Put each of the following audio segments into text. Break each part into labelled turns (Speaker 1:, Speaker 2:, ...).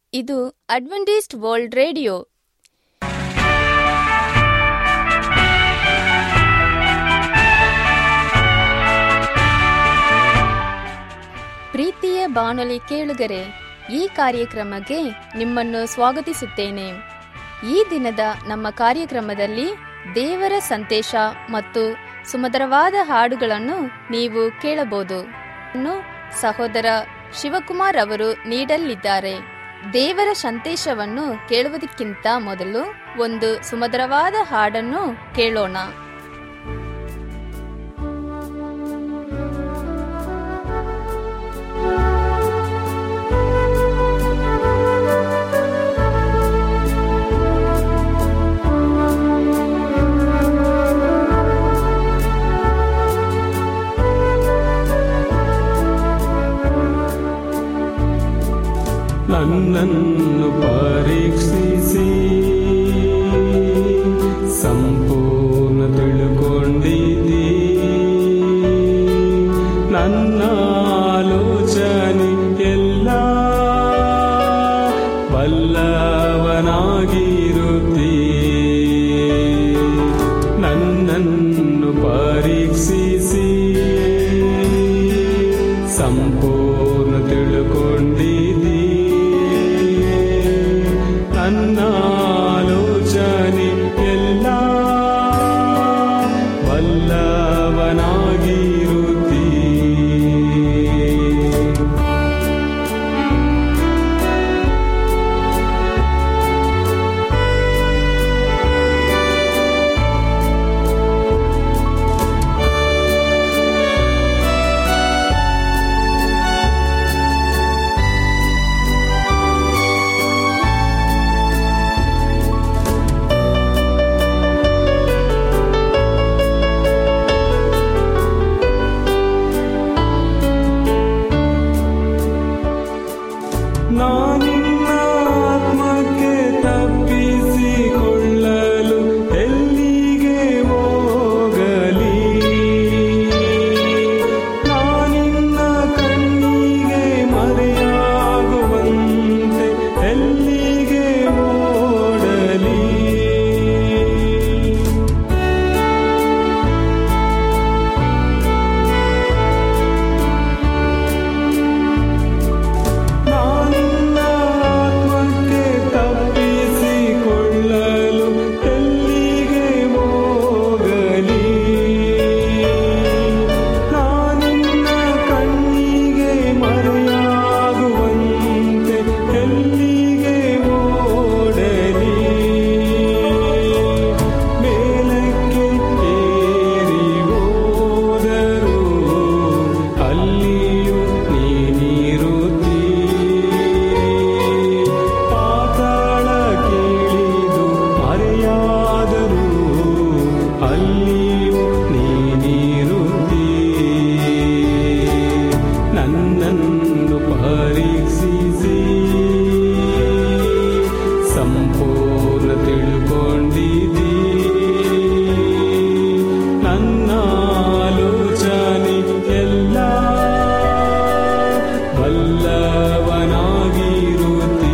Speaker 1: ಇದು Adventist World radio ಪ್ರೀತಿಯ ಬಾನುಲಿ ಕೇಳುಗರೆ ಈ ಕಾರ್ಯಕ್ರಮಕ್ಕೆ ನಿಮ್ಮನ್ನು ಸ್ವಾಗತಿಸುತ್ತೇನೆ ಈ ದಿನದ ನಮ್ಮ ಕಾರ್ಯಕ್ರಮದಲ್ಲಿ ದೇವರ ಸಂದೇಶ ಮತ್ತು ಸುಮಧುರವಾದ ಹಾಡುಗಳನ್ನು ನೀವು ಕೇಳಬಹುದು ಇನ್ನು ಸಹೋದರ ಶಿವಕುಮಾರ್ ಅವರು ನೀಡಲಿದ್ದಾರೆ ದೇವರ ಸಂದೇಶವನ್ನು ಕೇಳುವುದಕ್ಕಿಂತ ಮೊದಲು ಒಂದು ಸುಮಧುರವಾದ ಹಾಡನ್ನು ಕೇಳೋಣ
Speaker 2: ನನ್ನನ್ನು ಪರೀಕ್ಷಿಸಿ ಸಂಪೂರ್ಣ ತಿಳ್ಕೊಂಡಿದ್ದೀ ನನ್ನ ಆಲೋಚನೆ ಎಲ್ಲ ಬಲ್ಲವನಾಗಿರುತ್ತೀ ನನ್ನನ್ನು ಪರೀಕ್ಷಿಸಿ ಸಂಪೂರ್ಣ ತಿಳ್ಕೊಂಡಿದ್ದೀ ನನ್ನ ಆಲೋಚನೆ ಎಲ್ಲ ಬಲ್ಲವನಾಗಿರುತ್ತೀ ನಾನಿನ್ನ ಆತ್ಮಕ್ಕೆ ತಪ್ಪಿಸಿಕೊಳ್ಳಲು ಎಲ್ಲಿಗೆ ಹೋಗಲಿ ನಾನಿನ್ನ ಕಣ್ಣಿಗೆ ಮರೆಯಾಗುವಂತೆ ಎಲ್ಲಿಗೆ ಓಡಲಿ ನಾನಿನ್ನ ಆತ್ಮಕ್ಕೆ ತಪ್ಪಿಸಿಕೊಳ್ಳಲು ಎಲ್ಲಿಗೆ ಹೋಗಲಿ ನಾನಿನ್ನ ಕಣ್ಣಿಗೆ ಮರೆಯಾಗುವಂತೆ ಎಲ್ಲಿಗೆ ಓಡಲಿ ಮೇಲಕ್ಕೆ ಏರಿ ಹೋದರು ಅಲ್ಲಿಯೂ ನೀನಿರುತ್ತೀ ಪಾತಾಳ ಕೀಳಿದು ಮರೆಯಾದರು ಅಲ್ಲಿಯೂ ನೀನಿರುತ್ತೀ ನನ್ನನ್ನು ಪರೀಕ್ಷಿಸಿ ಸಂಪೂರ್ಣ ತಿಳ್ಕೊಂಡಿದ್ದೀ ನನ್ನ ಆಲೋಚನೆ ಎಲ್ಲ ಬಲ್ಲವನಾಗಿರುತ್ತೀ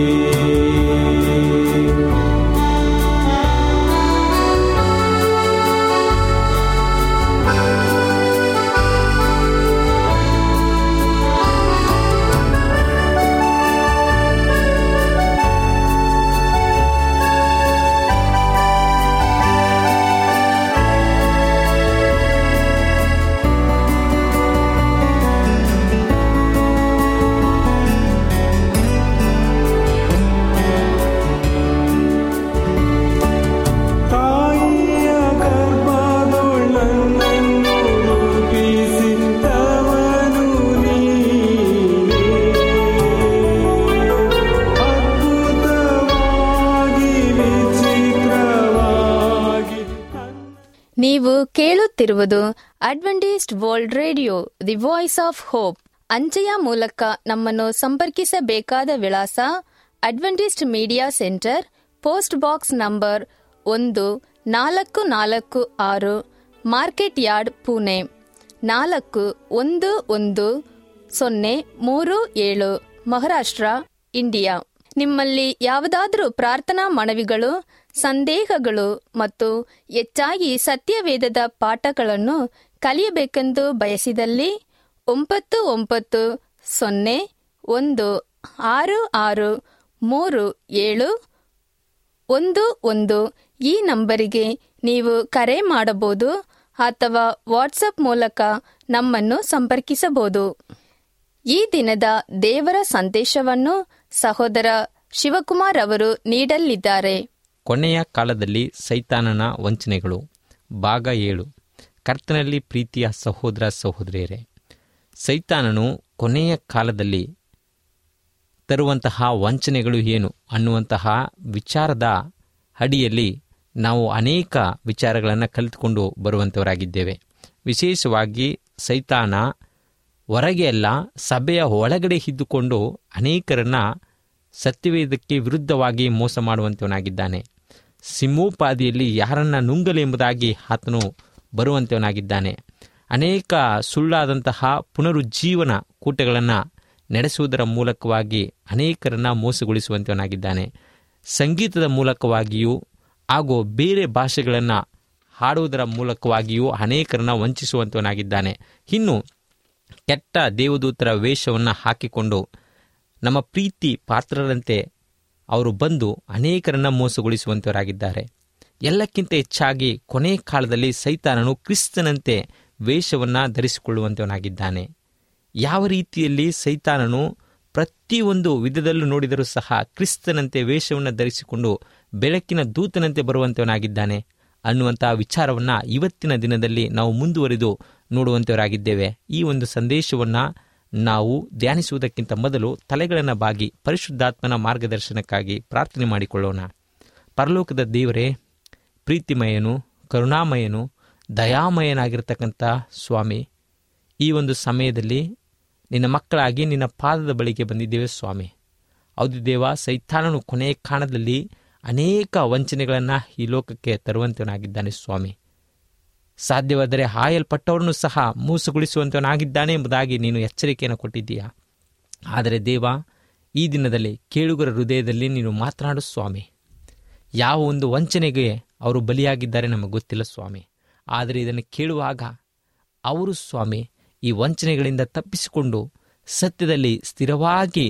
Speaker 2: ತಾಯಿಯ ಗರ್ಭದೊಳನ್ನನ್ನು ರೂಪಿಸಿದವನು ನೀನೇ. ಅದ್ಭುತವಾಗಿ ವಿಚಿತ್ರವಾಗಿ
Speaker 1: ನೀವು ಕೇಳುತ್ತಿರುವುದು Adventist World Radio the Voice of Hope ಅಂಚೆಯ ಮೂಲಕ ನಮ್ಮನ್ನು ಸಂಪರ್ಕಿಸಬೇಕಾದ ವಿಳಾಸ Adventist media centre post box number ಒಂದು ನಾಲ್ಕು ನಾಲ್ಕು ಆರು ಮಾರ್ಕೆಟ್ ಯಾರ್ಡ್ ಪುಣೆ ನಾಲ್ಕು ಒಂದು ಒಂದು ಸೊನ್ನೆ ಮೂರು ಏಳು ಮಹಾರಾಷ್ಟ್ರ ಇಂಡಿಯಾ ನಿಮ್ಮಲ್ಲಿ ಯಾವುದಾದರೂ ಪ್ರಾರ್ಥನಾ ಮನವಿಗಳು ಸಂದೇಹಗಳು ಮತ್ತು ಹೆಚ್ಚಾಗಿ ಸತ್ಯವೇದದ ಪಾಠಗಳನ್ನು ಕಲಿಯಬೇಕೆಂದು ಬಯಸಿದಲ್ಲಿ ಒಂಬತ್ತು ಒಂಬತ್ತು ಸೊನ್ನೆ ಒಂದು ಆರು ಆರು ಮೂರು ಏಳು ಒಂದು ಒಂದು ಈ ನಂಬರಿಗೆ ನೀವು ಕರೆ ಮಾಡಬಹುದು ಅಥವಾ ವಾಟ್ಸಪ್ ಮೂಲಕ ನಮ್ಮನ್ನು ಸಂಪರ್ಕಿಸಬಹುದು ಈ ದಿನದ ದೇವರ ಸಂದೇಶವನ್ನು ಸಹೋದರ ಶಿವಕುಮಾರ್ ಅವರು ನೀಡಲಿದ್ದಾರೆ
Speaker 3: ಕೊನೆಯ ಕಾಲದಲ್ಲಿ ಸೈತಾನನ ವಂಚನೆಗಳು ಭಾಗ ಏಳು ಕರ್ತನಲ್ಲಿ ಪ್ರೀತಿಯ ಸಹೋದರ ಸಹೋದರಿಯರೇ ಸೈತಾನನು ಕೊನೆಯ ಕಾಲದಲ್ಲಿ ತರುವಂತಹ ವಂಚನೆಗಳು ಏನು ಅನ್ನುವಂತಹ ವಿಚಾರದ ಅಡಿಯಲ್ಲಿ ನಾವು ಅನೇಕ ವಿಚಾರಗಳನ್ನು ಕಲಿತುಕೊಂಡು ಬರುವಂಥವರಾಗಿದ್ದೇವೆ ವಿಶೇಷವಾಗಿ ಸೈತಾನ ಹೊರಗೆ ಅಲ್ಲ ಸಭೆಯ ಒಳಗಡೆ ಇದ್ದುಕೊಂಡು ಅನೇಕರನ್ನ ಸತ್ಯವೇದಕ್ಕೆ ವಿರುದ್ಧವಾಗಿ ಮೋಸ ಮಾಡುವಂಥವನಾಗಿದ್ದಾನೆ ಸಿಂಹೋಪಾದಿಯಲ್ಲಿ ಯಾರನ್ನ ನುಂಗಲೆಂಬುದಾಗಿ ಆತನು ಬರುವಂಥವನಾಗಿದ್ದಾನೆ ಅನೇಕ ಸುಳ್ಳಾದಂತಹ ಪುನರುಜ್ಜೀವನ ಕೂಟಗಳನ್ನು ನಡೆಸುವುದರ ಮೂಲಕವಾಗಿ ಅನೇಕರನ್ನ ಮೋಸಗೊಳಿಸುವಂಥವನಾಗಿದ್ದಾನೆ ಸಂಗೀತದ ಮೂಲಕವಾಗಿಯೂ ಹಾಗೂ ಬೇರೆ ಭಾಷೆಗಳನ್ನು ಹಾಡುವುದರ ಮೂಲಕವಾಗಿಯೂ ಅನೇಕರನ್ನ ವಂಚಿಸುವಂಥವನಾಗಿದ್ದಾನೆ ಇನ್ನು ಕೆಟ್ಟ ದೇವದೂತರ ವೇಷವನ್ನು ಹಾಕಿಕೊಂಡು ನಮ್ಮ ಪ್ರೀತಿ ಪಾತ್ರರಂತೆ ಅವರು ಬಂದು ಅನೇಕರನ್ನ ಮೋಸಗೊಳಿಸುವಂತವರಾಗಿದ್ದಾರೆ ಎಲ್ಲಕ್ಕಿಂತ ಹೆಚ್ಚಾಗಿ ಕೊನೆ ಕಾಲದಲ್ಲಿ ಸೈತಾನನು ಕ್ರಿಸ್ತನಂತೆ ವೇಷವನ್ನು ಧರಿಸಿಕೊಳ್ಳುವಂತವನಾಗಿದ್ದಾನೆ ಯಾವ ರೀತಿಯಲ್ಲಿ ಸೈತಾನನು ಪ್ರತಿಯೊಂದು ವಿಧದಲ್ಲೂ ನೋಡಿದರೂ ಸಹ ಕ್ರಿಸ್ತನಂತೆ ವೇಷವನ್ನು ಧರಿಸಿಕೊಂಡು ಬೆಳಕಿನ ದೂತನಂತೆ ಬರುವಂತವನಾಗಿದ್ದಾನೆ ಅನ್ನುವಂತಹ ವಿಚಾರವನ್ನು ಇವತ್ತಿನ ದಿನದಲ್ಲಿ ನಾವು ಮುಂದುವರಿದು ನೋಡುವಂತವರಾಗಿದ್ದೇವೆ ಈ ಒಂದು ಸಂದೇಶವನ್ನು ನಾವು ಧ್ಯಾನಿಸುವುದಕ್ಕಿಂತ ಮೊದಲು ತಲೆಗಳನ್ನು ಬಾಗಿ ಪರಿಶುದ್ಧಾತ್ಮನ ಮಾರ್ಗದರ್ಶನಕ್ಕಾಗಿ ಪ್ರಾರ್ಥನೆ ಮಾಡಿಕೊಳ್ಳೋಣ ಪರಲೋಕದ ದೇವರೇ ಪ್ರೀತಿಮಯನು ಕರುಣಾಮಯನು ದಯಾಮಯನಾಗಿರ್ತಕ್ಕಂಥ ಸ್ವಾಮಿ ಈ ಒಂದು ಸಮಯದಲ್ಲಿ ನಿನ್ನ ಮಕ್ಕಳಾಗಿ ನಿನ್ನ ಪಾದದ ಬಳಿಗೆ ಬಂದಿದ್ದೇವೆ ಸ್ವಾಮಿ ಹೌದು ದೇವ ಸೈತಾನನು ಕೊನೆಯ ಕಾಣದಲ್ಲಿ ಅನೇಕ ವಂಚನೆಗಳನ್ನು ಈ ಲೋಕಕ್ಕೆ ತರುವಂತವನಾಗಿದ್ದಾನೆ ಸ್ವಾಮಿ ಸಾಧ್ಯವಾದರೆ ಹಾಯಲ್ಪಟ್ಟವರನ್ನು ಸಹ ಮೋಸಗೊಳಿಸುವಂತವನಾಗಿದ್ದಾನೆ ಎಂಬುದಾಗಿ ನೀನು ಎಚ್ಚರಿಕೆಯನ್ನು ಕೊಟ್ಟಿದ್ದೀಯಾ ಆದರೆ ದೇವ ಈ ದಿನದಲ್ಲಿ ಕೇಳುಗರ ಹೃದಯದಲ್ಲಿ ನೀನು ಮಾತನಾಡು ಸ್ವಾಮಿ ಯಾವ ಒಂದು ವಂಚನೆಗೆ ಅವರು ಬಲಿಯಾಗಿದ್ದಾರೆ ನಮಗೆ ಗೊತ್ತಿಲ್ಲ ಸ್ವಾಮಿ ಆದರೆ ಇದನ್ನು ಕೇಳುವಾಗ ಅವರು ಸ್ವಾಮಿ ಈ ವಂಚನೆಗಳಿಂದ ತಪ್ಪಿಸಿಕೊಂಡು ಸತ್ಯದಲ್ಲಿ ಸ್ಥಿರವಾಗಿ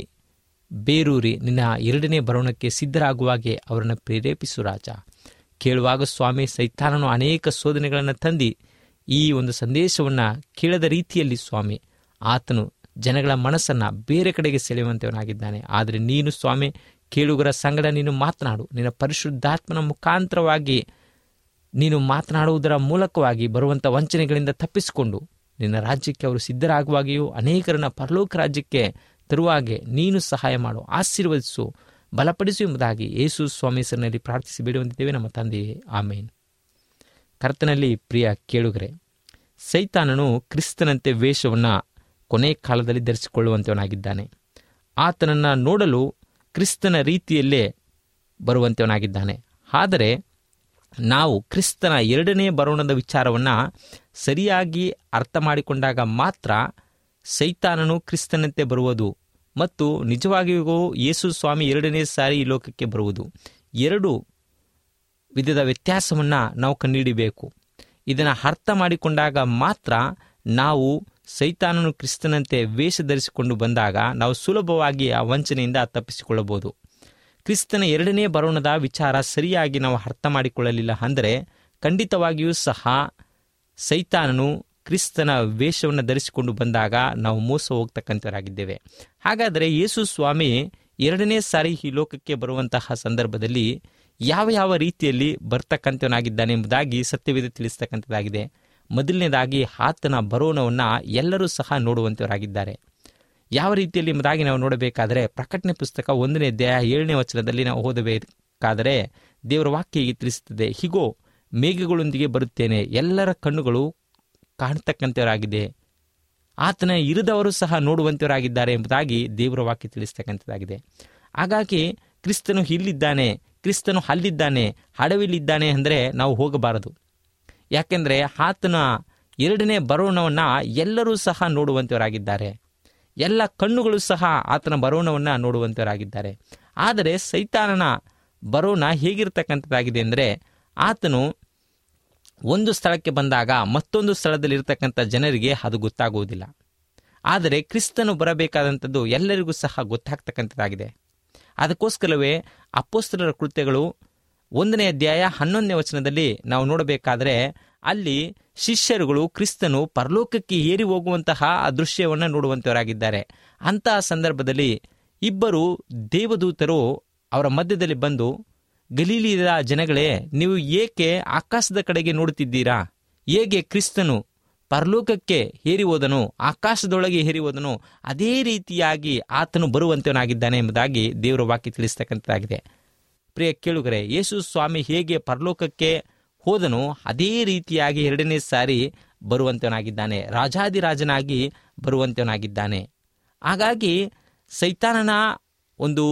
Speaker 3: ಬೇರೂರಿ ನಿನ್ನ ಎರಡನೇ ಬರೋಣಕ್ಕೆ ಸಿದ್ಧರಾಗುವಾಗೆ ಅವರನ್ನು ಪ್ರೇರೇಪಿಸು ರಾಜ ಕೇಳುವಾಗ ಸ್ವಾಮಿ ಸೈತಾನನು ಅನೇಕ ಶೋಧನೆಗಳನ್ನು ತಂದು ಈ ಒಂದು ಸಂದೇಶವನ್ನು ಕೇಳದ ರೀತಿಯಲ್ಲಿ ಸ್ವಾಮಿ ಆತನು ಜನಗಳ ಮನಸ್ಸನ್ನು ಬೇರೆ ಕಡೆಗೆ ಸೆಳೆಯುವಂತವನಾಗಿದ್ದಾನೆ ಆದರೆ ನೀನು ಸ್ವಾಮಿ ಕೇಳುಗರ ಸಂಗಡ ನೀನು ಮಾತನಾಡು ನಿನ್ನ ಪರಿಶುದ್ಧಾತ್ಮನ ಮುಖಾಂತರವಾಗಿ ನೀನು ಮಾತನಾಡುವುದರ ಮೂಲಕವಾಗಿ ಬರುವಂಥ ವಂಚನೆಗಳಿಂದ ತಪ್ಪಿಸಿಕೊಂಡು ನಿನ್ನ ರಾಜ್ಯಕ್ಕೆ ಅವರು ಸಿದ್ಧರಾಗುವಾಗಿಯೂ ಅನೇಕರನ್ನ ಪರಲೋಕ ರಾಜ್ಯಕ್ಕೆ ತರುವಾಗೆ ನೀನು ಸಹಾಯ ಮಾಡು ಆಶೀರ್ವದಿಸು ಬಲಪಡಿಸು ಎಂಬುದಾಗಿ ಯೇಸು ಸ್ವಾಮಿ ಹೆಸರಿನಲ್ಲಿ ಪ್ರಾರ್ಥಿಸಿ ಬೇಡುವಂತಿದ್ದೇವೆ ನಮ್ಮ ತಂದೆಯೇ ಆಮೇನ್ ಕರ್ತನಲ್ಲಿ ಪ್ರಿಯ ಕೇಳುಗರೆ ಸೈತಾನನು ಕ್ರಿಸ್ತನಂತೆ ವೇಷವನ್ನು ಕೊನೆ ಕಾಲದಲ್ಲಿ ಧರಿಸಿಕೊಳ್ಳುವಂತವನಾಗಿದ್ದಾನೆ ಆತನನ್ನು ನೋಡಲು ಕ್ರಿಸ್ತನ ರೀತಿಯಲ್ಲೇ ಬರುವಂತವನಾಗಿದ್ದಾನೆ ಆದರೆ ನಾವು ಕ್ರಿಸ್ತನ ಎರಡನೇ ಬರೋಣದ ವಿಚಾರವನ್ನು ಸರಿಯಾಗಿ ಅರ್ಥ ಮಾಡಿಕೊಂಡಾಗ ಮಾತ್ರ ಸೈತಾನನು ಕ್ರಿಸ್ತನಂತೆ ಬರುವುದು ಮತ್ತು ನಿಜವಾಗಿಯೂ ಯೇಸು ಸ್ವಾಮಿ ಎರಡನೇ ಸಾರಿ ಈ ಲೋಕಕ್ಕೆ ಬರುವುದು ಎರಡು ವಿಧದ ವ್ಯತ್ಯಾಸವನ್ನು ನಾವು ಕಂಡುಹಿಡಿಬೇಕು ಇದನ್ನು ಅರ್ಥ ಮಾಡಿಕೊಂಡಾಗ ಮಾತ್ರ ನಾವು ಸೈತಾನನು ಕ್ರಿಸ್ತನಂತೆ ವೇಷ ಧರಿಸಿಕೊಂಡು ಬಂದಾಗ ನಾವು ಸುಲಭವಾಗಿ ಆ ವಂಚನೆಯಿಂದ ತಪ್ಪಿಸಿಕೊಳ್ಳಬಹುದು ಕ್ರಿಸ್ತನ ಎರಡನೇ ಬರೋಣದ ವಿಚಾರ ಸರಿಯಾಗಿ ನಾವು ಅರ್ಥ ಮಾಡಿಕೊಳ್ಳಲಿಲ್ಲ ಅಂದರೆ ಖಂಡಿತವಾಗಿಯೂ ಸಹ ಸೈತಾನನು ಕ್ರಿಸ್ತನ ವೇಷವನ್ನು ಧರಿಸಿಕೊಂಡು ಬಂದಾಗ ನಾವು ಮೋಸ ಹೋಗ್ತಕ್ಕಂಥವರಾಗಿದ್ದೇವೆ ಹಾಗಾದರೆ ಯೇಸು ಸ್ವಾಮಿ ಎರಡನೇ ಸಾರಿ ಈ ಲೋಕಕ್ಕೆ ಬರುವಂತಹ ಸಂದರ್ಭದಲ್ಲಿ ಯಾವ ಯಾವ ರೀತಿಯಲ್ಲಿ ಬರ್ತಕ್ಕಂಥವನಾಗಿದ್ದಾನೆ ಎಂಬುದಾಗಿ ಸತ್ಯವೇದ ತಿಳಿಸ್ತಕ್ಕಂಥದ್ದಾಗಿದೆ ಮೊದಲನೇದಾಗಿ ಆತನ ಬರೋಣವನ್ನು ಎಲ್ಲರೂ ಸಹ ನೋಡುವಂಥವರಾಗಿದ್ದಾರೆ ಯಾವ ರೀತಿಯಲ್ಲಿ ಎಂಬುದಾಗಿ ನಾವು ನೋಡಬೇಕಾದರೆ ಪ್ರಕಟಣೆ ಪುಸ್ತಕ ಒಂದನೇ ಅಧ್ಯಾಯ ಏಳನೇ ವಚನದಲ್ಲಿ ನಾವು ಓದಬೇಕಾದರೆ ದೇವರ ವಾಕ್ಯ ಹೀಗೆ ತಿಳಿಸುತ್ತದೆ ಹೀಗೋ ಮೇಘಗಳೊಂದಿಗೆ ಬರುತ್ತೇನೆ ಎಲ್ಲರ ಕಣ್ಣುಗಳು ಕಾಣ್ತಕ್ಕಂಥವರಾಗಿದೆ ಆತನ ಇರಿದವರು ಸಹ ನೋಡುವಂಥವರಾಗಿದ್ದಾರೆ ಎಂಬುದಾಗಿ ದೇವರ ವಾಕ್ಯ ತಿಳಿಸ್ತಕ್ಕಂಥದ್ದಾಗಿದೆ ಹಾಗಾಗಿ ಕ್ರಿಸ್ತನು ಇಲ್ಲಿದ್ದಾನೆ ಕ್ರಿಸ್ತನು ಅಲ್ಲಿದ್ದಾನೆ ಹಡವಿಲಿದ್ದಾನೆ ಅಂದರೆ ನಾವು ಹೋಗಬಾರದು ಯಾಕೆಂದರೆ ಆತನ ಎರಡನೇ ಬರೋಣವನ್ನು ಎಲ್ಲರೂ ಸಹ ನೋಡುವಂಥವರಾಗಿದ್ದಾರೆ ಎಲ್ಲ ಕಣ್ಣುಗಳು ಸಹ ಆತನ ಬರೋಣವನ್ನು ನೋಡುವಂತವರಾಗಿದ್ದಾರೆ ಆದರೆ ಸೈತಾನನ ಬರೋಣ ಹೇಗಿರ್ತಕ್ಕಂಥದ್ದಾಗಿದೆ ಅಂದರೆ ಆತನು ಒಂದು ಸ್ಥಳಕ್ಕೆ ಬಂದಾಗ ಮತ್ತೊಂದು ಸ್ಥಳದಲ್ಲಿ ಇರತಕ್ಕಂಥ ಜನರಿಗೆ ಅದು ಗೊತ್ತಾಗುವುದಿಲ್ಲ ಆದರೆ ಕ್ರಿಸ್ತನು ಬರಬೇಕಾದಂಥದ್ದು ಎಲ್ಲರಿಗೂ ಸಹ ಗೊತ್ತಾಗ್ತಕ್ಕಂಥದ್ದಾಗಿದೆ ಅದಕ್ಕೋಸ್ಕರವೇ ಅಪ್ಪೋಸ್ತಲರ ಕೃತ್ಯಗಳು ಒಂದನೇ ಅಧ್ಯಾಯ ಹನ್ನೊಂದನೇ ವಚನದಲ್ಲಿ ನಾವು ನೋಡಬೇಕಾದ್ರೆ ಅಲ್ಲಿ ಶಿಷ್ಯರುಗಳು ಕ್ರಿಸ್ತನು ಪರಲೋಕಕ್ಕೆ ಏರಿ ಹೋಗುವಂತಹ ಆ ದೃಶ್ಯವನ್ನು ನೋಡುವಂತವರಾಗಿದ್ದಾರೆ ಅಂತಹ ಸಂದರ್ಭದಲ್ಲಿ ಇಬ್ಬರು ದೇವದೂತರು ಅವರ ಮಧ್ಯದಲ್ಲಿ ಬಂದು ಗಲೀಲಿಯ ಜನಗಳೇ ನೀವು ಏಕೆ ಆಕಾಶದ ಕಡೆಗೆ ನೋಡುತ್ತಿದ್ದೀರಾ ಹೇಗೆ ಕ್ರಿಸ್ತನು ಪರಲೋಕಕ್ಕೆ ಹೇರಿ ಹೋದನು ಆಕಾಶದೊಳಗೆ ಹೇರಿ ಹೋದನು ಅದೇ ರೀತಿಯಾಗಿ ಆತನು ಬರುವಂತವನಾಗಿದ್ದಾನೆ ಎಂಬುದಾಗಿ ದೇವರ ವಾಕ್ಯ ತಿಳಿಸ್ತಕ್ಕಂಥದ್ದಾಗಿದೆ ಪ್ರಿಯ ಕೇಳುಗರೆ ಯೇಸು ಸ್ವಾಮಿ ಹೇಗೆ ಪರಲೋಕಕ್ಕೆ ಹೋದನು ಅದೇ ರೀತಿಯಾಗಿ ಎರಡನೇ ಸಾರಿ ಬರುವಂತವನಾಗಿದ್ದಾನೆ ರಾಜಾದಿರಾಜನಾಗಿ ಬರುವಂತವನಾಗಿದ್ದಾನೆ ಹಾಗಾಗಿ ಸೈತಾನನ ಒಂದು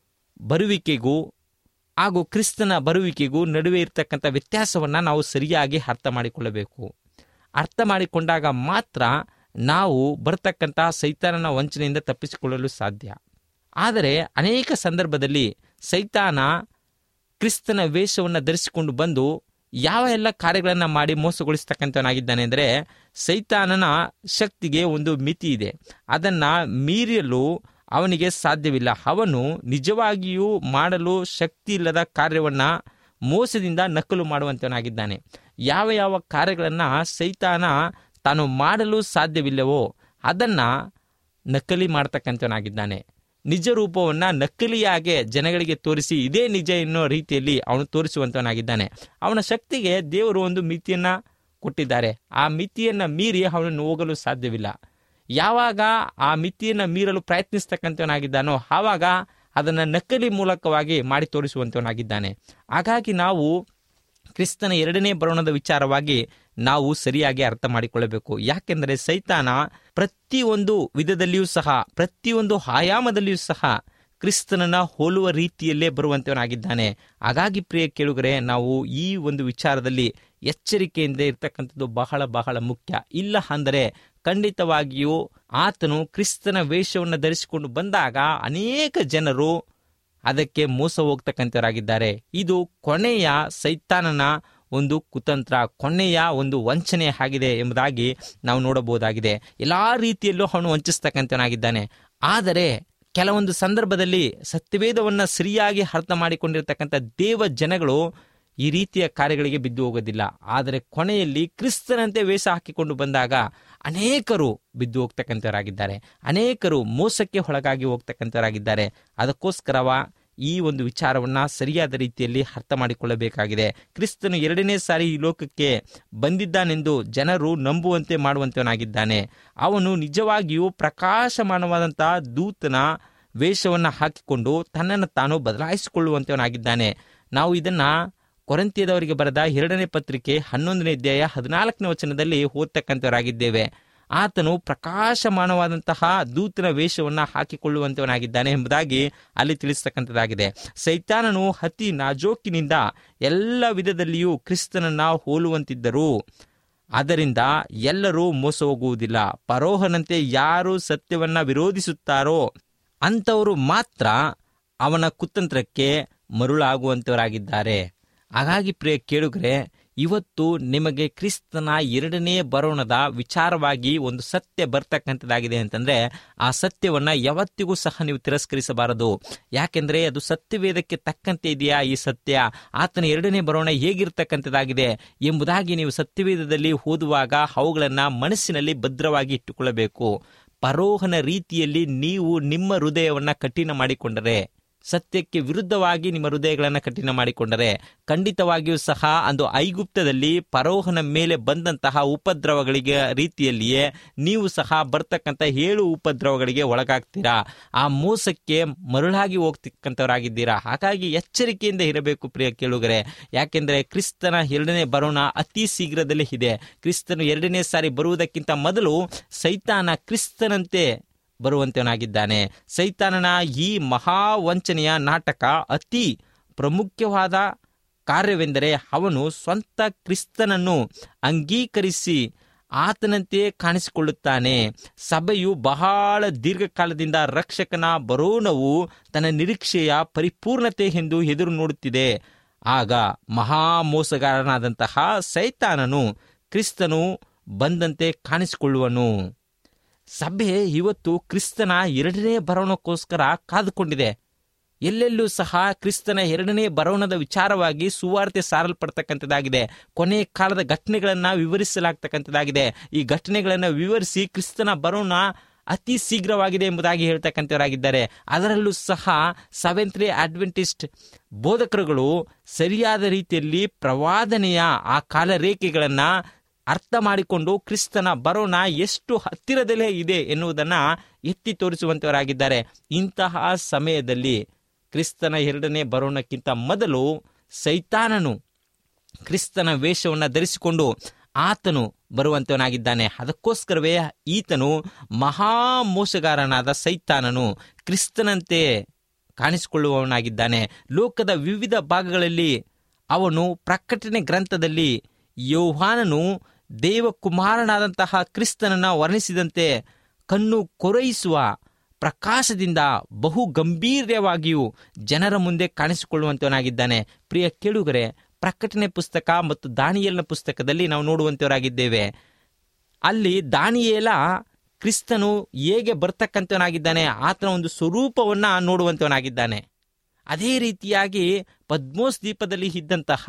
Speaker 3: ಬರುವಿಕೆಗೂ ಹಾಗೂ ಕ್ರಿಸ್ತನ ಬರುವಿಕೆಗೂ ನಡುವೆ ಇರತಕ್ಕಂಥ ವ್ಯತ್ಯಾಸವನ್ನು ನಾವು ಸರಿಯಾಗಿ ಅರ್ಥ ಮಾಡಿಕೊಳ್ಳಬೇಕು ಅರ್ಥ ಮಾಡಿಕೊಂಡಾಗ ಮಾತ್ರ ನಾವು ಬರ್ತಕ್ಕಂತಹ ಸೈತಾನನ ವಂಚನೆಯಿಂದ ತಪ್ಪಿಸಿಕೊಳ್ಳಲು ಸಾಧ್ಯ ಆದರೆ ಅನೇಕ ಸಂದರ್ಭದಲ್ಲಿ ಸೈತಾನ ಕ್ರಿಸ್ತನ ವೇಷವನ್ನು ಧರಿಸಿಕೊಂಡು ಬಂದು ಯಾವ ಎಲ್ಲ ಕಾರ್ಯಗಳನ್ನು ಮಾಡಿ ಮೋಸಗೊಳಿಸ್ತಕ್ಕಂಥವನಾಗಿದ್ದಾನೆ ಅಂದರೆ ಸೈತಾನನ ಶಕ್ತಿಗೆ ಒಂದು ಮಿತಿ ಇದೆ ಅದನ್ನು ಮೀರಲು ಅವನಿಗೆ ಸಾಧ್ಯವಿಲ್ಲ ಅವನು ನಿಜವಾಗಿಯೂ ಮಾಡಲು ಶಕ್ತಿ ಇಲ್ಲದ ಕಾರ್ಯವನ್ನು ಮೋಸದಿಂದ ನಕಲು ಮಾಡುವಂತವನಾಗಿದ್ದಾನೆ ಯಾವ ಯಾವ ಕಾರ್ಯಗಳನ್ನು ಸೈತಾನ ತಾನು ಮಾಡಲು ಸಾಧ್ಯವಿಲ್ಲವೋ ಅದನ್ನು ನಕಲಿ ಮಾಡ್ತಕ್ಕಂಥವನಾಗಿದ್ದಾನೆ ನಿಜ ರೂಪವನ್ನು ನಕಲಿಯಾಗೆ ಜನಗಳಿಗೆ ತೋರಿಸಿ ಇದೇ ನಿಜ ಎನ್ನುವ ರೀತಿಯಲ್ಲಿ ಅವನು ತೋರಿಸುವಂತವನಾಗಿದ್ದಾನೆ ಅವನ ಶಕ್ತಿಗೆ ದೇವರು ಒಂದು ಮಿತಿಯನ್ನು ಕೊಟ್ಟಿದ್ದಾರೆ ಆ ಮಿತಿಯನ್ನು ಮೀರಿ ಅವನನ್ನು ಹೋಗಲು ಸಾಧ್ಯವಿಲ್ಲ ಯಾವಾಗ ಆ ಮಿತಿಯನ್ನು ಮೀರಲು ಪ್ರಯತ್ನಿಸ್ತಕ್ಕಂಥವನಾಗಿದ್ದಾನೋ ಆವಾಗ ಅದನ್ನು ನಕಲಿ ಮೂಲಕವಾಗಿ ಮಾಡಿ ತೋರಿಸುವಂತವನಾಗಿದ್ದಾನೆ ಹಾಗಾಗಿ ನಾವು ಕ್ರಿಸ್ತನ ಎರಡನೇ ಬರೋಣದ ವಿಚಾರವಾಗಿ ನಾವು ಸರಿಯಾಗಿ ಅರ್ಥ ಮಾಡಿಕೊಳ್ಳಬೇಕು ಯಾಕೆಂದರೆ ಸೈತಾನ ಪ್ರತಿಯೊಂದು ವಿಧದಲ್ಲಿಯೂ ಸಹ ಪ್ರತಿಯೊಂದು ಆಯಾಮದಲ್ಲಿಯೂ ಸಹ ಕ್ರಿಸ್ತನನ್ನ ಹೋಲುವ ರೀತಿಯಲ್ಲೇ ಬರುವಂತವನಾಗಿದ್ದಾನೆ ಹಾಗಾಗಿ ಪ್ರಿಯ ಕೇಳುಗರೆ ನಾವು ಈ ಒಂದು ವಿಚಾರದಲ್ಲಿ ಎಚ್ಚರಿಕೆಯಿಂದ ಇರ್ತಕ್ಕಂಥದ್ದು ಬಹಳ ಬಹಳ ಮುಖ್ಯ ಇಲ್ಲ ಅಂದರೆ ಖಂಡಿತವಾಗಿಯೂ ಆತನು ಕ್ರಿಸ್ತನ ವೇಷವನ್ನು ಧರಿಸಿಕೊಂಡು ಬಂದಾಗ ಅನೇಕ ಜನರು ಅದಕ್ಕೆ ಮೋಸ ಹೋಗ್ತಕ್ಕಂಥವರಾಗಿದ್ದಾರೆ ಇದು ಕೊನೆಯ ಸೈತಾನನ ಒಂದು ಕುತಂತ್ರ ಕೊನೆಯ ಒಂದು ವಂಚನೆ ಆಗಿದೆ ಎಂಬುದಾಗಿ ನಾವು ನೋಡಬಹುದಾಗಿದೆ ಎಲ್ಲಾ ರೀತಿಯಲ್ಲೂ ಅವನು ವಂಚಿಸ್ತಕ್ಕಂಥವನಾಗಿದ್ದಾನೆ ಆದರೆ ಕೆಲವೊಂದು ಸಂದರ್ಭದಲ್ಲಿ ಸತ್ಯವೇದವನ್ನು ಸರಿಯಾಗಿ ಅರ್ಥ ಮಾಡಿಕೊಂಡಿರ್ತಕ್ಕಂಥ ದೇವ ಜನಗಳು ಈ ರೀತಿಯ ಕಾರ್ಯಗಳಿಗೆ ಬಿದ್ದು ಹೋಗೋದಿಲ್ಲ ಆದರೆ ಕೊನೆಯಲ್ಲಿ ಕ್ರಿಸ್ತನಂತೆ ವೇಷ ಹಾಕಿಕೊಂಡು ಬಂದಾಗ ಅನೇಕರು ಬಿದ್ದು ಹೋಗ್ತಕ್ಕಂಥವರಾಗಿದ್ದಾರೆ ಅನೇಕರು ಮೋಸಕ್ಕೆ ಒಳಗಾಗಿ ಹೋಗ್ತಕ್ಕಂಥವರಾಗಿದ್ದಾರೆ ಅದಕ್ಕೋಸ್ಕರವ ಈ ಒಂದು ವಿಚಾರವನ್ನ ಸರಿಯಾದ ರೀತಿಯಲ್ಲಿ ಅರ್ಥ ಮಾಡಿಕೊಳ್ಳಬೇಕಾಗಿದೆ ಕ್ರಿಸ್ತನು ಎರಡನೇ ಸಾರಿ ಈ ಲೋಕಕ್ಕೆ ಬಂದಿದ್ದಾನೆಂದು ಜನರು ನಂಬುವಂತೆ ಮಾಡುವಂತವನಾಗಿದ್ದಾನೆ ಅವನು ನಿಜವಾಗಿಯೂ ಪ್ರಕಾಶಮಾನವಾದಂತಹ ದೂತನ ವೇಷವನ್ನು ಹಾಕಿಕೊಂಡು ತನ್ನನ್ನು ತಾನು ಬದಲಾಯಿಸಿಕೊಳ್ಳುವಂತವನಾಗಿದ್ದಾನೆ ನಾವು ಇದನ್ನ ಕೊರಂತಿಯದವರಿಗೆ ಬರೆದ ಎರಡನೇ ಪತ್ರಿಕೆ ಹನ್ನೊಂದನೇ ಅಧ್ಯಾಯ ಹದಿನಾಲ್ಕನೇ ವಚನದಲ್ಲಿ ಓದ್ತಕ್ಕಂಥವರಾಗಿದ್ದೇವೆ ಆತನು ಪ್ರಕಾಶಮಾನವಾದಂತಹ ದೂತನ ವೇಷವನ್ನು ಹಾಕಿಕೊಳ್ಳುವಂತವನಾಗಿದ್ದಾನೆ ಎಂಬುದಾಗಿ ಅಲ್ಲಿ ತಿಳಿಸ್ತಕ್ಕಂಥದ್ದಾಗಿದೆ ಸೈತಾನನು ಅತಿ ನಾಜೋಕಿನಿಂದ ಎಲ್ಲ ವಿಧದಲ್ಲಿಯೂ ಕ್ರಿಸ್ತನನ್ನ ಹೋಲುವಂತಿದ್ದರು ಅದರಿಂದ ಎಲ್ಲರೂ ಮೋಸ ಹೋಗುವುದಿಲ್ಲ ಪರೋಹನಂತೆ ಯಾರು ಸತ್ಯವನ್ನ ವಿರೋಧಿಸುತ್ತಾರೋ ಅಂಥವರು ಮಾತ್ರ ಅವನ ಕುತಂತ್ರಕ್ಕೆ ಮರುಳಾಗುವಂತವರಾಗಿದ್ದಾರೆ ಹಾಗಾಗಿ ಪ್ರಿಯ ಕೇಳುಗರೆ ಇವತ್ತು ನಿಮಗೆ ಕ್ರಿಸ್ತನ ಎರಡನೇ ಬರೋಣದ ವಿಚಾರವಾಗಿ ಒಂದು ಸತ್ಯ ಬರ್ತಕ್ಕಂಥದ್ದಾಗಿದೆ ಅಂತಂದ್ರೆ ಆ ಸತ್ಯವನ್ನ ಯಾವತ್ತಿಗೂ ಸಹ ನೀವು ತಿರಸ್ಕರಿಸಬಾರದು ಯಾಕೆಂದ್ರೆ ಅದು ಸತ್ಯವೇದಕ್ಕೆ ತಕ್ಕಂತೆ ಇದೆಯಾ ಈ ಸತ್ಯ ಆತನ ಎರಡನೇ ಬರೋಣ ಹೇಗಿರ್ತಕ್ಕಂಥದ್ದಾಗಿದೆ ಎಂಬುದಾಗಿ ನೀವು ಸತ್ಯವೇದದಲ್ಲಿ ಓದುವಾಗ ಅವುಗಳನ್ನ ಮನಸ್ಸಿನಲ್ಲಿ ಭದ್ರವಾಗಿ ಇಟ್ಟುಕೊಳ್ಳಬೇಕು ಪರೋಹನ ರೀತಿಯಲ್ಲಿ ನೀವು ನಿಮ್ಮ ಹೃದಯವನ್ನ ಕಠಿಣ ಮಾಡಿಕೊಂಡರೆ ಸತ್ಯಕ್ಕೆ ವಿರುದ್ಧವಾಗಿ ನಿಮ್ಮ ಹೃದಯಗಳನ್ನು ಕಠಿಣ ಮಾಡಿಕೊಂಡರೆ ಖಂಡಿತವಾಗಿಯೂ ಸಹ ಅಂದು ಐಗುಪ್ತದಲ್ಲಿ ಪರೋಹನ ಮೇಲೆ ಬಂದಂತಹ ಉಪದ್ರವಗಳಿಗೆ ರೀತಿಯಲ್ಲಿಯೇ ನೀವು ಸಹ ಬರ್ತಕ್ಕಂಥ ಏಳು ಉಪದ್ರವಗಳಿಗೆ ಒಳಗಾಗ್ತೀರಾ ಆ ಮೋಸಕ್ಕೆ ಮರುಳಾಗಿ ಹೋಗ್ತಕ್ಕಂಥವರಾಗಿದ್ದೀರಾ ಹಾಗಾಗಿ ಎಚ್ಚರಿಕೆಯಿಂದ ಇರಬೇಕು ಪ್ರಿಯ ಕೇಳುಗರೆ ಯಾಕೆಂದರೆ ಕ್ರಿಸ್ತನ ಎರಡನೇ ಬರೋಣ ಅತಿ ಶೀಘ್ರದಲ್ಲೇ ಇದೆ ಕ್ರಿಸ್ತನು ಎರಡನೇ ಸಾರಿ ಬರುವುದಕ್ಕಿಂತ ಮೊದಲು ಸೈತಾನ ಕ್ರಿಸ್ತನಂತೆ ಬರುವಂತವನಾಗಿದ್ದಾನೆ ಸೈತಾನನ ಈ ಮಹಾವಂಚನೆಯ ನಾಟಕ ಅತಿ ಪ್ರಮುಖವಾದ ಕಾರ್ಯವೆಂದರೆ ಅವನು ಸ್ವಂತ ಕ್ರಿಸ್ತನನ್ನು ಅಂಗೀಕರಿಸಿ ಆತನಂತೆ ಕಾಣಿಸಿಕೊಳ್ಳುತ್ತಾನೆ ಸಭೆಯು ಬಹಳ ದೀರ್ಘಕಾಲದಿಂದ ರಕ್ಷಕನ ಬರೋಣವು ತನ್ನ ನಿರೀಕ್ಷೆಯ ಪರಿಪೂರ್ಣತೆ ಎಂದು ಎದುರು ನೋಡುತ್ತಿದೆ ಆಗ ಮಹಾ ಮೋಸಗಾರನಾದಂತಹ ಸೈತಾನನು ಕ್ರಿಸ್ತನು ಬಂದಂತೆ ಕಾಣಿಸಿಕೊಳ್ಳುವನು ಸಭೆ ಇವತ್ತು ಕ್ರಿಸ್ತನ ಎರಡನೇ ಬರೋಣಕ್ಕೋಸ್ಕರ ಕಾದುಕೊಂಡಿದೆ ಎಲ್ಲೆಲ್ಲೂ ಸಹ ಕ್ರಿಸ್ತನ ಎರಡನೇ ಬರೋಣದ ವಿಚಾರವಾಗಿ ಸುವಾರ್ತೆ ಸಾರಲ್ಪಡ್ತಕ್ಕಂಥದ್ದಾಗಿದೆ ಕೊನೆ ಕಾಲದ ಘಟನೆಗಳನ್ನು ವಿವರಿಸಲಾಗ್ತಕ್ಕಂಥದ್ದಾಗಿದೆ ಈ ಘಟನೆಗಳನ್ನು ವಿವರಿಸಿ ಕ್ರಿಸ್ತನ ಬರೋಣ ಅತಿ ಶೀಘ್ರವಾಗಿದೆ ಎಂಬುದಾಗಿ ಹೇಳ್ತಕ್ಕಂಥವರಾಗಿದ್ದಾರೆ ಅದರಲ್ಲೂ ಸಹ ಸೆವೆಂತ್ ಅಡ್ವೆಂಟಿಸ್ಟ್ ಬೋಧಕರುಗಳು ಸರಿಯಾದ ರೀತಿಯಲ್ಲಿ ಪ್ರವಾದನೆಯ ಆ ಕಾಲರೇಖೆಗಳನ್ನು ಅರ್ಥ ಮಾಡಿಕೊಂಡು ಕ್ರಿಸ್ತನ ಬರೋಣ ಎಷ್ಟು ಹತ್ತಿರದಲ್ಲೇ ಇದೆ ಎನ್ನುವುದನ್ನು ಎತ್ತಿ ತೋರಿಸುವಂತವರಾಗಿದ್ದಾರೆ ಇಂತಹ ಸಮಯದಲ್ಲಿ ಕ್ರಿಸ್ತನ ಎರಡನೇ ಬರೋಣಕ್ಕಿಂತ ಮೊದಲು ಸೈತಾನನು ಕ್ರಿಸ್ತನ ವೇಷವನ್ನು ಧರಿಸಿಕೊಂಡು ಆತನು ಬರುವಂತವನಾಗಿದ್ದಾನೆ ಅದಕ್ಕೋಸ್ಕರವೇ ಈತನು ಮಹಾ ಮೋಸಗಾರನಾದ ಸೈತಾನನು ಕ್ರಿಸ್ತನಂತೆ ಕಾಣಿಸಿಕೊಳ್ಳುವವನಾಗಿದ್ದಾನೆ ಲೋಕದ ವಿವಿಧ ಭಾಗಗಳಲ್ಲಿ ಅವನು ಪ್ರಕಟಣೆ ಗ್ರಂಥದಲ್ಲಿ ಯೋಹಾನನು ದೇವಕುಮಾರನಾದಂತಹ ಕ್ರಿಸ್ತನನ್ನು ವರ್ಣಿಸಿದಂತೆ ಕಣ್ಣು ಕೊರೈಸುವ ಪ್ರಕಾಶದಿಂದ ಬಹು ಗಂಭೀರ್ಯವಾಗಿಯೂ ಜನರ ಮುಂದೆ ಕಾಣಿಸಿಕೊಳ್ಳುವಂತವನಾಗಿದ್ದಾನೆ ಪ್ರಿಯ ಕೇಳುಗರೆ ಪ್ರಕಟಣೆ ಪುಸ್ತಕ ಮತ್ತು ದಾನಿಯಲ್ನ ಪುಸ್ತಕದಲ್ಲಿ ನಾವು ನೋಡುವಂತವರಾಗಿದ್ದೇವೆ ಅಲ್ಲಿ ದಾನಿಯೇಲ ಕ್ರಿಸ್ತನು ಹೇಗೆ ಬರ್ತಕ್ಕಂಥವನಾಗಿದ್ದಾನೆ ಆತನ ಒಂದು ಸ್ವರೂಪವನ್ನು ನೋಡುವಂತವನಾಗಿದ್ದಾನೆ ಅದೇ ರೀತಿಯಾಗಿ ಪದ್ಮೋಸ್ ದ್ವೀಪದಲ್ಲಿ ಇದ್ದಂತಹ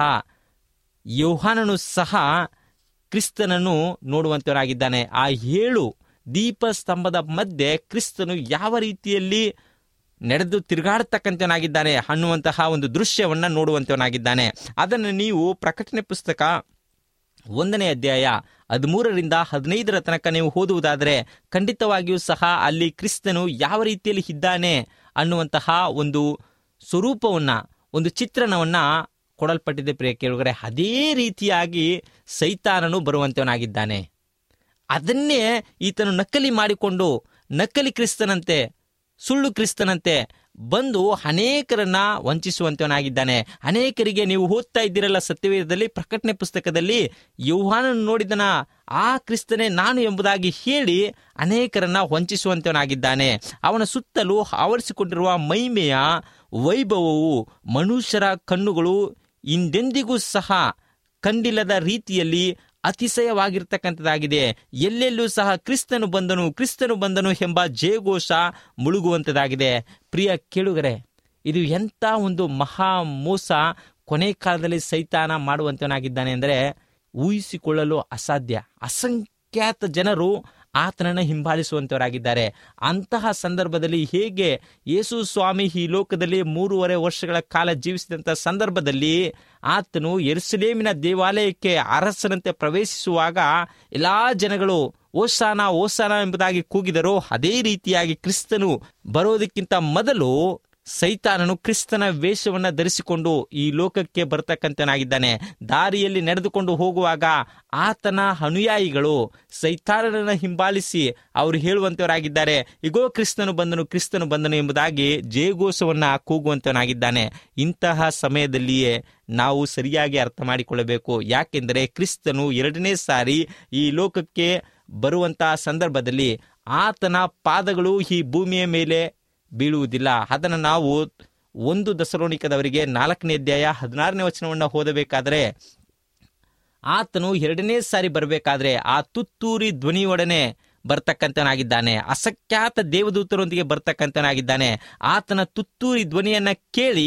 Speaker 3: ಯೋಹಾನನು ಸಹ ಕ್ರಿಸ್ತನನ್ನು ನೋಡುವಂತವನಾಗಿದ್ದಾನೆ ಆ ಏಳು ದೀಪ ಸ್ತಂಭದ ಮಧ್ಯೆ ಕ್ರಿಸ್ತನು ಯಾವ ರೀತಿಯಲ್ಲಿ ನಡೆದು ತಿರುಗಾಡತಕ್ಕಂಥವನಾಗಿದ್ದಾನೆ ಅನ್ನುವಂತಹ ಒಂದು ದೃಶ್ಯವನ್ನು ನೋಡುವಂತವನಾಗಿದ್ದಾನೆ ಅದನ್ನು ನೀವು ಪ್ರಕಟಣೆ ಪುಸ್ತಕ ಒಂದನೇ ಅಧ್ಯಾಯ ಹದಿಮೂರರಿಂದ ಹದಿನೈದರ ತನಕ ನೀವು ಓದುವುದಾದರೆ ಖಂಡಿತವಾಗಿಯೂ ಸಹ ಅಲ್ಲಿ ಕ್ರಿಸ್ತನು ಯಾವ ರೀತಿಯಲ್ಲಿ ಇದ್ದಾನೆ ಅನ್ನುವಂತಹ ಒಂದು ಸ್ವರೂಪವನ್ನ ಒಂದು ಚಿತ್ರಣವನ್ನ ಕೊಡಲ್ಪಟ್ಟಿದೆ ಪ್ರಿಯ ಕೇಳುಗರೆ ಅದೇ ರೀತಿಯಾಗಿ ಸೈತಾನನು ಬರುವಂತವನಾಗಿದ್ದಾನೆ ಅದನ್ನೇ ಈತನು ನಕಲಿ ಮಾಡಿಕೊಂಡು ನಕಲಿ ಕ್ರಿಸ್ತನಂತೆ ಸುಳ್ಳು ಕ್ರಿಸ್ತನಂತೆ ಬಂದು ಅನೇಕರನ್ನ ವಂಚಿಸುವಂತವನಾಗಿದ್ದಾನೆ ಅನೇಕರಿಗೆ ನೀವು ಓದ್ತಾ ಇದ್ದೀರಲ್ಲ ಸತ್ಯವೇದದಲ್ಲಿ ಪ್ರಕಟಣೆ ಪುಸ್ತಕದಲ್ಲಿ ಯೌಹಾನನ್ನು ನೋಡಿದನ ಆ ಕ್ರಿಸ್ತನೇ ನಾನು ಎಂಬುದಾಗಿ ಹೇಳಿ ಅನೇಕರನ್ನ ವಂಚಿಸುವಂತವನಾಗಿದ್ದಾನೆ ಅವನ ಸುತ್ತಲೂ ಆವರಿಸಿಕೊಂಡಿರುವ ಮೈಮೆಯ ವೈಭವವು ಮನುಷ್ಯರ ಕಣ್ಣುಗಳು ಹಿಂದೆಂದಿಗೂ ಸಹ ಕಂಡಿಲ್ಲದ ರೀತಿಯಲ್ಲಿ ಅತಿಶಯವಾಗಿರ್ತಕ್ಕಂಥದ್ದಾಗಿದೆ ಎಲ್ಲೆಲ್ಲೂ ಸಹ ಕ್ರಿಸ್ತನು ಬಂದನು ಕ್ರಿಸ್ತನು ಬಂದನು ಎಂಬ ಜಯಘೋಷ ಮುಳುಗುವಂಥದ್ದಾಗಿದೆ ಪ್ರಿಯ ಕೇಳುಗರೆ ಇದು ಎಂಥ ಒಂದು ಮಹಾ ಮೋಸ ಕೊನೆ ಕಾಲದಲ್ಲಿ ಸೈತಾನ ಮಾಡುವಂತವನಾಗಿದ್ದಾನೆ ಅಂದರೆ ಊಹಿಸಿಕೊಳ್ಳಲು ಅಸಾಧ್ಯ ಅಸಂಖ್ಯಾತ ಜನರು ಆತನನ್ನು ಹಿಂಬಾಲಿಸುವಂತವರಾಗಿದ್ದಾರೆ ಅಂತಹ ಸಂದರ್ಭದಲ್ಲಿ ಹೇಗೆ ಯೇಸು ಸ್ವಾಮಿ ಈ ಲೋಕದಲ್ಲಿ ಮೂರುವರೆ ವರ್ಷಗಳ ಕಾಲ ಜೀವಿಸಿದಂಥ ಸಂದರ್ಭದಲ್ಲಿ ಆತನು ಎರುಸಲೇಮಿನ ದೇವಾಲಯಕ್ಕೆ ಅರಸನಂತೆ ಪ್ರವೇಶಿಸುವಾಗ ಎಲ್ಲಾ ಜನಗಳು ಓಸಾನ ಓಸಾನ ಎಂಬುದಾಗಿ ಕೂಗಿದರು ಅದೇ ರೀತಿಯಾಗಿ ಕ್ರಿಸ್ತನು ಬರೋದಕ್ಕಿಂತ ಮೊದಲು ಸೈತಾನನು ಕ್ರಿಸ್ತನ ವೇಷವನ್ನು ಧರಿಸಿಕೊಂಡು ಈ ಲೋಕಕ್ಕೆ ಬರ್ತಕ್ಕಂಥನಾಗಿದ್ದಾನೆ ದಾರಿಯಲ್ಲಿ ನಡೆದುಕೊಂಡು ಹೋಗುವಾಗ ಆತನ ಅನುಯಾಯಿಗಳು ಸೈತಾನನನ್ನ ಹಿಂಬಾಲಿಸಿ ಅವರು ಹೇಳುವಂತವರಾಗಿದ್ದಾರೆ ಇಗೋ ಕ್ರಿಸ್ತನು ಬಂದನು ಕ್ರಿಸ್ತನು ಬಂದನು ಎಂಬುದಾಗಿ ಜಯಘೋಷವನ್ನ ಕೂಗುವಂತವನಾಗಿದ್ದಾನೆ ಇಂತಹ ಸಮಯದಲ್ಲಿಯೇ ನಾವು ಸರಿಯಾಗಿ ಅರ್ಥ ಮಾಡಿಕೊಳ್ಳಬೇಕು ಯಾಕೆಂದರೆ ಕ್ರಿಸ್ತನು ಎರಡನೇ ಸಾರಿ ಈ ಲೋಕಕ್ಕೆ ಬರುವಂತಹ ಸಂದರ್ಭದಲ್ಲಿ ಆತನ ಪಾದಗಳು ಈ ಭೂಮಿಯ ಮೇಲೆ ಬೀಳುವುದಿಲ್ಲ ಅದನ್ನು ನಾವು ಒಂದು ದಸರೋಣಿಕದವರಿಗೆ ನಾಲ್ಕನೇ ಅಧ್ಯಾಯ ಹದಿನಾರನೇ ವಚನವನ್ನು ಓದಬೇಕಾದರೆ ಆತನು ಎರಡನೇ ಸಾರಿ ಬರಬೇಕಾದ್ರೆ ಆ ತುತ್ತೂರಿ ಧ್ವನಿಯೊಡನೆ ಬರ್ತಕ್ಕಂಥನಾಗಿದ್ದಾನೆ ಅಸಖ್ಯಾತ ದೇವದೂತರೊಂದಿಗೆ ಬರ್ತಕ್ಕಂಥನಾಗಿದ್ದಾನೆ ಆತನ ತುತ್ತೂರಿ ಧ್ವನಿಯನ್ನ ಕೇಳಿ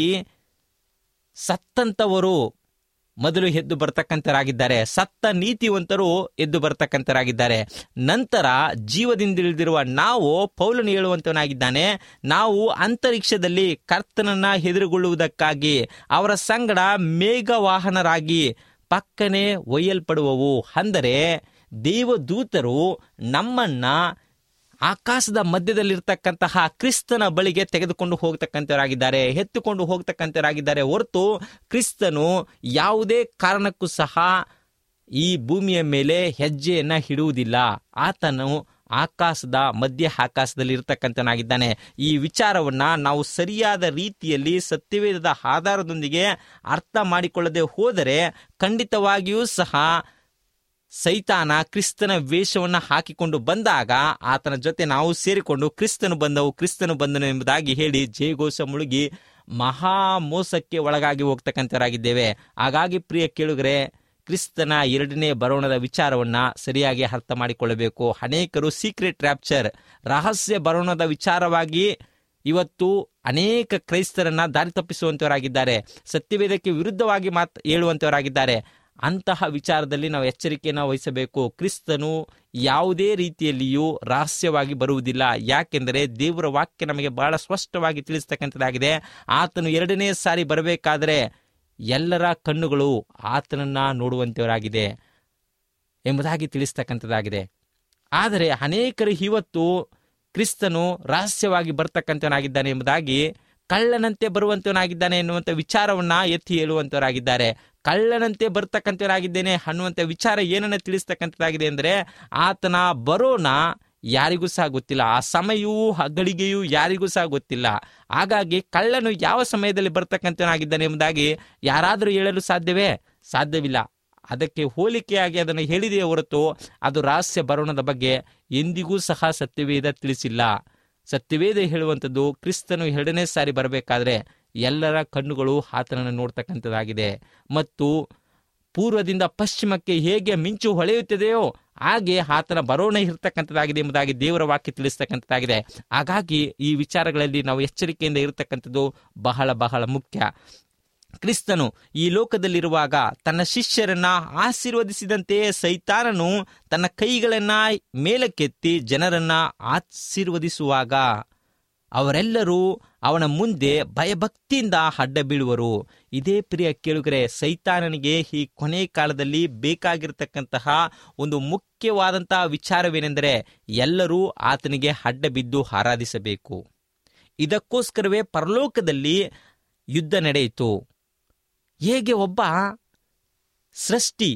Speaker 3: ಸತ್ತಂತವರು ಮೊದಲು ಎದ್ದು ಬರ್ತಕ್ಕಂಥರಾಗಿದ್ದಾರೆ ಸತ್ತ ನೀತಿವಂತರು ಎದ್ದು ಬರ್ತಕ್ಕಂಥರಾಗಿದ್ದಾರೆ ನಂತರ ಜೀವದಿಂದಿಳಿದಿರುವ ನಾವು ಪೌಲನು ಹೇಳುವಂತವನಾಗಿದ್ದಾನೆ ನಾವು ಅಂತರಿಕ್ಷದಲ್ಲಿ ಕರ್ತನನ್ನ ಎದುರುಗೊಳ್ಳುವುದಕ್ಕಾಗಿ ಅವರ ಸಂಗಡ ಮೇಘವಾಹನರಾಗಿ ಪಕ್ಕನೆ ಒಯ್ಯಲ್ಪಡುವವು ಅಂದರೆ ದೇವದೂತರು ನಮ್ಮನ್ನ ಆಕಾಶದ ಮಧ್ಯದಲ್ಲಿರ್ತಕ್ಕಂತಹ ಕ್ರಿಸ್ತನ ಬಳಿಗೆ ತೆಗೆದುಕೊಂಡು ಹೋಗ್ತಕ್ಕಂಥವರಾಗಿದ್ದಾರೆ ಎತ್ತುಕೊಂಡು ಹೋಗ್ತಕ್ಕಂಥವರಾಗಿದ್ದಾರೆ ಹೊರತು ಕ್ರಿಸ್ತನು ಯಾವುದೇ ಕಾರಣಕ್ಕೂ ಸಹ ಈ ಭೂಮಿಯ ಮೇಲೆ ಹೆಜ್ಜೆಯನ್ನ ಇಡುವುದಿಲ್ಲ ಆತನು ಆಕಾಶದ ಮಧ್ಯ ಆಕಾಶದಲ್ಲಿ ಇರ್ತಕ್ಕಂಥನಾಗಿದ್ದಾನೆ ಈ ವಿಚಾರವನ್ನ ನಾವು ಸರಿಯಾದ ರೀತಿಯಲ್ಲಿ ಸತ್ಯವೇದದ ಆಧಾರದೊಂದಿಗೆ ಅರ್ಥ ಮಾಡಿಕೊಳ್ಳದೆ ಹೋದರೆ ಖಂಡಿತವಾಗಿಯೂ ಸಹ ಸೈತಾನ ಕ್ರಿಸ್ತನ ವೇಷವನ್ನು ಹಾಕಿಕೊಂಡು ಬಂದಾಗ ಆತನ ಜೊತೆ ನಾವು ಸೇರಿಕೊಂಡು ಕ್ರಿಸ್ತನು ಬಂದವು ಕ್ರಿಸ್ತನು ಬಂದನು ಎಂಬುದಾಗಿ ಹೇಳಿ ಜಯಘೋಷ ಮುಳುಗಿ ಮಹಾ ಮೋಸಕ್ಕೆ ಒಳಗಾಗಿ ಹೋಗ್ತಕ್ಕಂಥವರಾಗಿದ್ದೇವೆ ಹಾಗಾಗಿ ಪ್ರಿಯ ಕೇಳುಗರೆ ಕ್ರಿಸ್ತನ ಎರಡನೇ ಬರೋಣದ ವಿಚಾರವನ್ನ ಸರಿಯಾಗಿ ಅರ್ಥ ಮಾಡಿಕೊಳ್ಳಬೇಕು ಅನೇಕರು ಸೀಕ್ರೆಟ್ ರ್ಯಾಪ್ಚರ್ ರಹಸ್ಯ ಬರೋಣದ ವಿಚಾರವಾಗಿ ಇವತ್ತು ಅನೇಕ ಕ್ರೈಸ್ತರನ್ನ ದಾರಿ ತಪ್ಪಿಸುವಂತವರಾಗಿದ್ದಾರೆ ಸತ್ಯವೇದಕ್ಕೆ ವಿರುದ್ಧವಾಗಿ ಮಾತ್ ಹೇಳುವಂತವರಾಗಿದ್ದಾರೆ ಅಂತಹ ವಿಚಾರದಲ್ಲಿ ನಾವು ಎಚ್ಚರಿಕೆಯನ್ನು ವಹಿಸಬೇಕು ಕ್ರಿಸ್ತನು ಯಾವುದೇ ರೀತಿಯಲ್ಲಿಯೂ ರಹಸ್ಯವಾಗಿ ಬರುವುದಿಲ್ಲ ಯಾಕೆಂದರೆ ದೇವರ ವಾಕ್ಯ ನಮಗೆ ಬಹಳ ಸ್ಪಷ್ಟವಾಗಿ ತಿಳಿಸ್ತಕ್ಕಂಥದ್ದಾಗಿದೆ ಆತನು ಎರಡನೇ ಸಾರಿ ಬರಬೇಕಾದರೆ ಎಲ್ಲರ ಕಣ್ಣುಗಳು ಆತನನ್ನ ನೋಡುವಂತವರಾಗಿದೆ ಎಂಬುದಾಗಿ ತಿಳಿಸ್ತಕ್ಕಂಥದ್ದಾಗಿದೆ ಆದರೆ ಅನೇಕರು ಇವತ್ತು ಕ್ರಿಸ್ತನು ರಹಸ್ಯವಾಗಿ ಬರ್ತಕ್ಕಂಥವನಾಗಿದ್ದಾನೆ ಎಂಬುದಾಗಿ ಕಳ್ಳನಂತೆ ಬರುವಂತವನಾಗಿದ್ದಾನೆ ಎನ್ನುವಂಥ ವಿಚಾರವನ್ನ ಎತ್ತಿ ಹೇಳುವಂತವರಾಗಿದ್ದಾರೆ ಕಳ್ಳನಂತೆ ಬರ್ತಕ್ಕಂಥವನಾಗಿದ್ದೇನೆ ಅನ್ನುವಂಥ ವಿಚಾರ ಏನನ್ನ ತಿಳಿಸ್ತಕ್ಕಂಥದ್ದಾಗಿದೆ ಅಂದರೆ ಆತನ ಬರೋಣ ಯಾರಿಗೂ ಸಹ ಗೊತ್ತಿಲ್ಲ ಆ ಸಮಯವೂ ಆ ಗಳಿಗೆಯೂ ಯಾರಿಗೂ ಸಹ ಗೊತ್ತಿಲ್ಲ ಹಾಗಾಗಿ ಕಳ್ಳನು ಯಾವ ಸಮಯದಲ್ಲಿ ಬರ್ತಕ್ಕಂಥವನಾಗಿದ್ದಾನೆ ಎಂಬುದಾಗಿ ಯಾರಾದರೂ ಹೇಳಲು ಸಾಧ್ಯವೇ ಸಾಧ್ಯವಿಲ್ಲ ಅದಕ್ಕೆ ಹೋಲಿಕೆಯಾಗಿ ಅದನ್ನು ಹೇಳಿದೆಯೇ ಹೊರತು ಅದು ರಹಸ್ಯ ಬರೋಣದ ಬಗ್ಗೆ ಎಂದಿಗೂ ಸಹ ಸತ್ಯವೇದ ತಿಳಿಸಿಲ್ಲ ಸತ್ಯವೇದ ಹೇಳುವಂಥದ್ದು ಕ್ರಿಸ್ತನು ಎರಡನೇ ಸಾರಿ ಬರಬೇಕಾದ್ರೆ ಎಲ್ಲರ ಕಣ್ಣುಗಳು ಆತನನ್ನು ನೋಡ್ತಕ್ಕಂಥದ್ದಾಗಿದೆ ಮತ್ತು ಪೂರ್ವದಿಂದ ಪಶ್ಚಿಮಕ್ಕೆ ಹೇಗೆ ಮಿಂಚು ಹೊಳೆಯುತ್ತದೆಯೋ ಹಾಗೆ ಆತನ ಬರೋಣ ಇರತಕ್ಕಂಥದ್ದಾಗಿದೆ ಎಂಬುದಾಗಿ ದೇವರ ವಾಕ್ಯ ತಿಳಿಸ್ತಕ್ಕಂಥದ್ದಾಗಿದೆ ಹಾಗಾಗಿ ಈ ವಿಚಾರಗಳಲ್ಲಿ ನಾವು ಎಚ್ಚರಿಕೆಯಿಂದ ಇರತಕ್ಕಂಥದ್ದು ಬಹಳ ಬಹಳ ಮುಖ್ಯ ಕ್ರಿಸ್ತನು ಈ ಲೋಕದಲ್ಲಿರುವಾಗ ತನ್ನ ಶಿಷ್ಯರನ್ನ ಆಶೀರ್ವದಿಸಿದಂತೆಯೇ ಸೈತಾನನು ತನ್ನ ಕೈಗಳನ್ನ ಮೇಲಕ್ಕೆತ್ತಿ ಜನರನ್ನ ಆಶೀರ್ವದಿಸುವಾಗ ಅವರೆಲ್ಲರೂ ಅವನ ಮುಂದೆ ಭಯಭಕ್ತಿಯಿಂದ ಅಡ್ಡ ಬೀಳುವರು ಇದೇ ಪ್ರಿಯ ಕೇಳುಗರೆ ಸೈತಾನನಿಗೆ ಈ ಕೊನೆ ಕಾಲದಲ್ಲಿ ಬೇಕಾಗಿರತಕ್ಕಂತಹ ಒಂದು ಮುಖ್ಯವಾದಂತಹ ವಿಚಾರವೇನೆಂದರೆ ಎಲ್ಲರೂ ಆತನಿಗೆ ಅಡ್ಡ ಬಿದ್ದು ಆರಾಧಿಸಬೇಕು ಇದಕ್ಕೋಸ್ಕರವೇ ಪರಲೋಕದಲ್ಲಿ ಯುದ್ಧ ನಡೆಯಿತು ಹೇಗೆ ಒಬ್ಬ ಸೃಷ್ಟಿ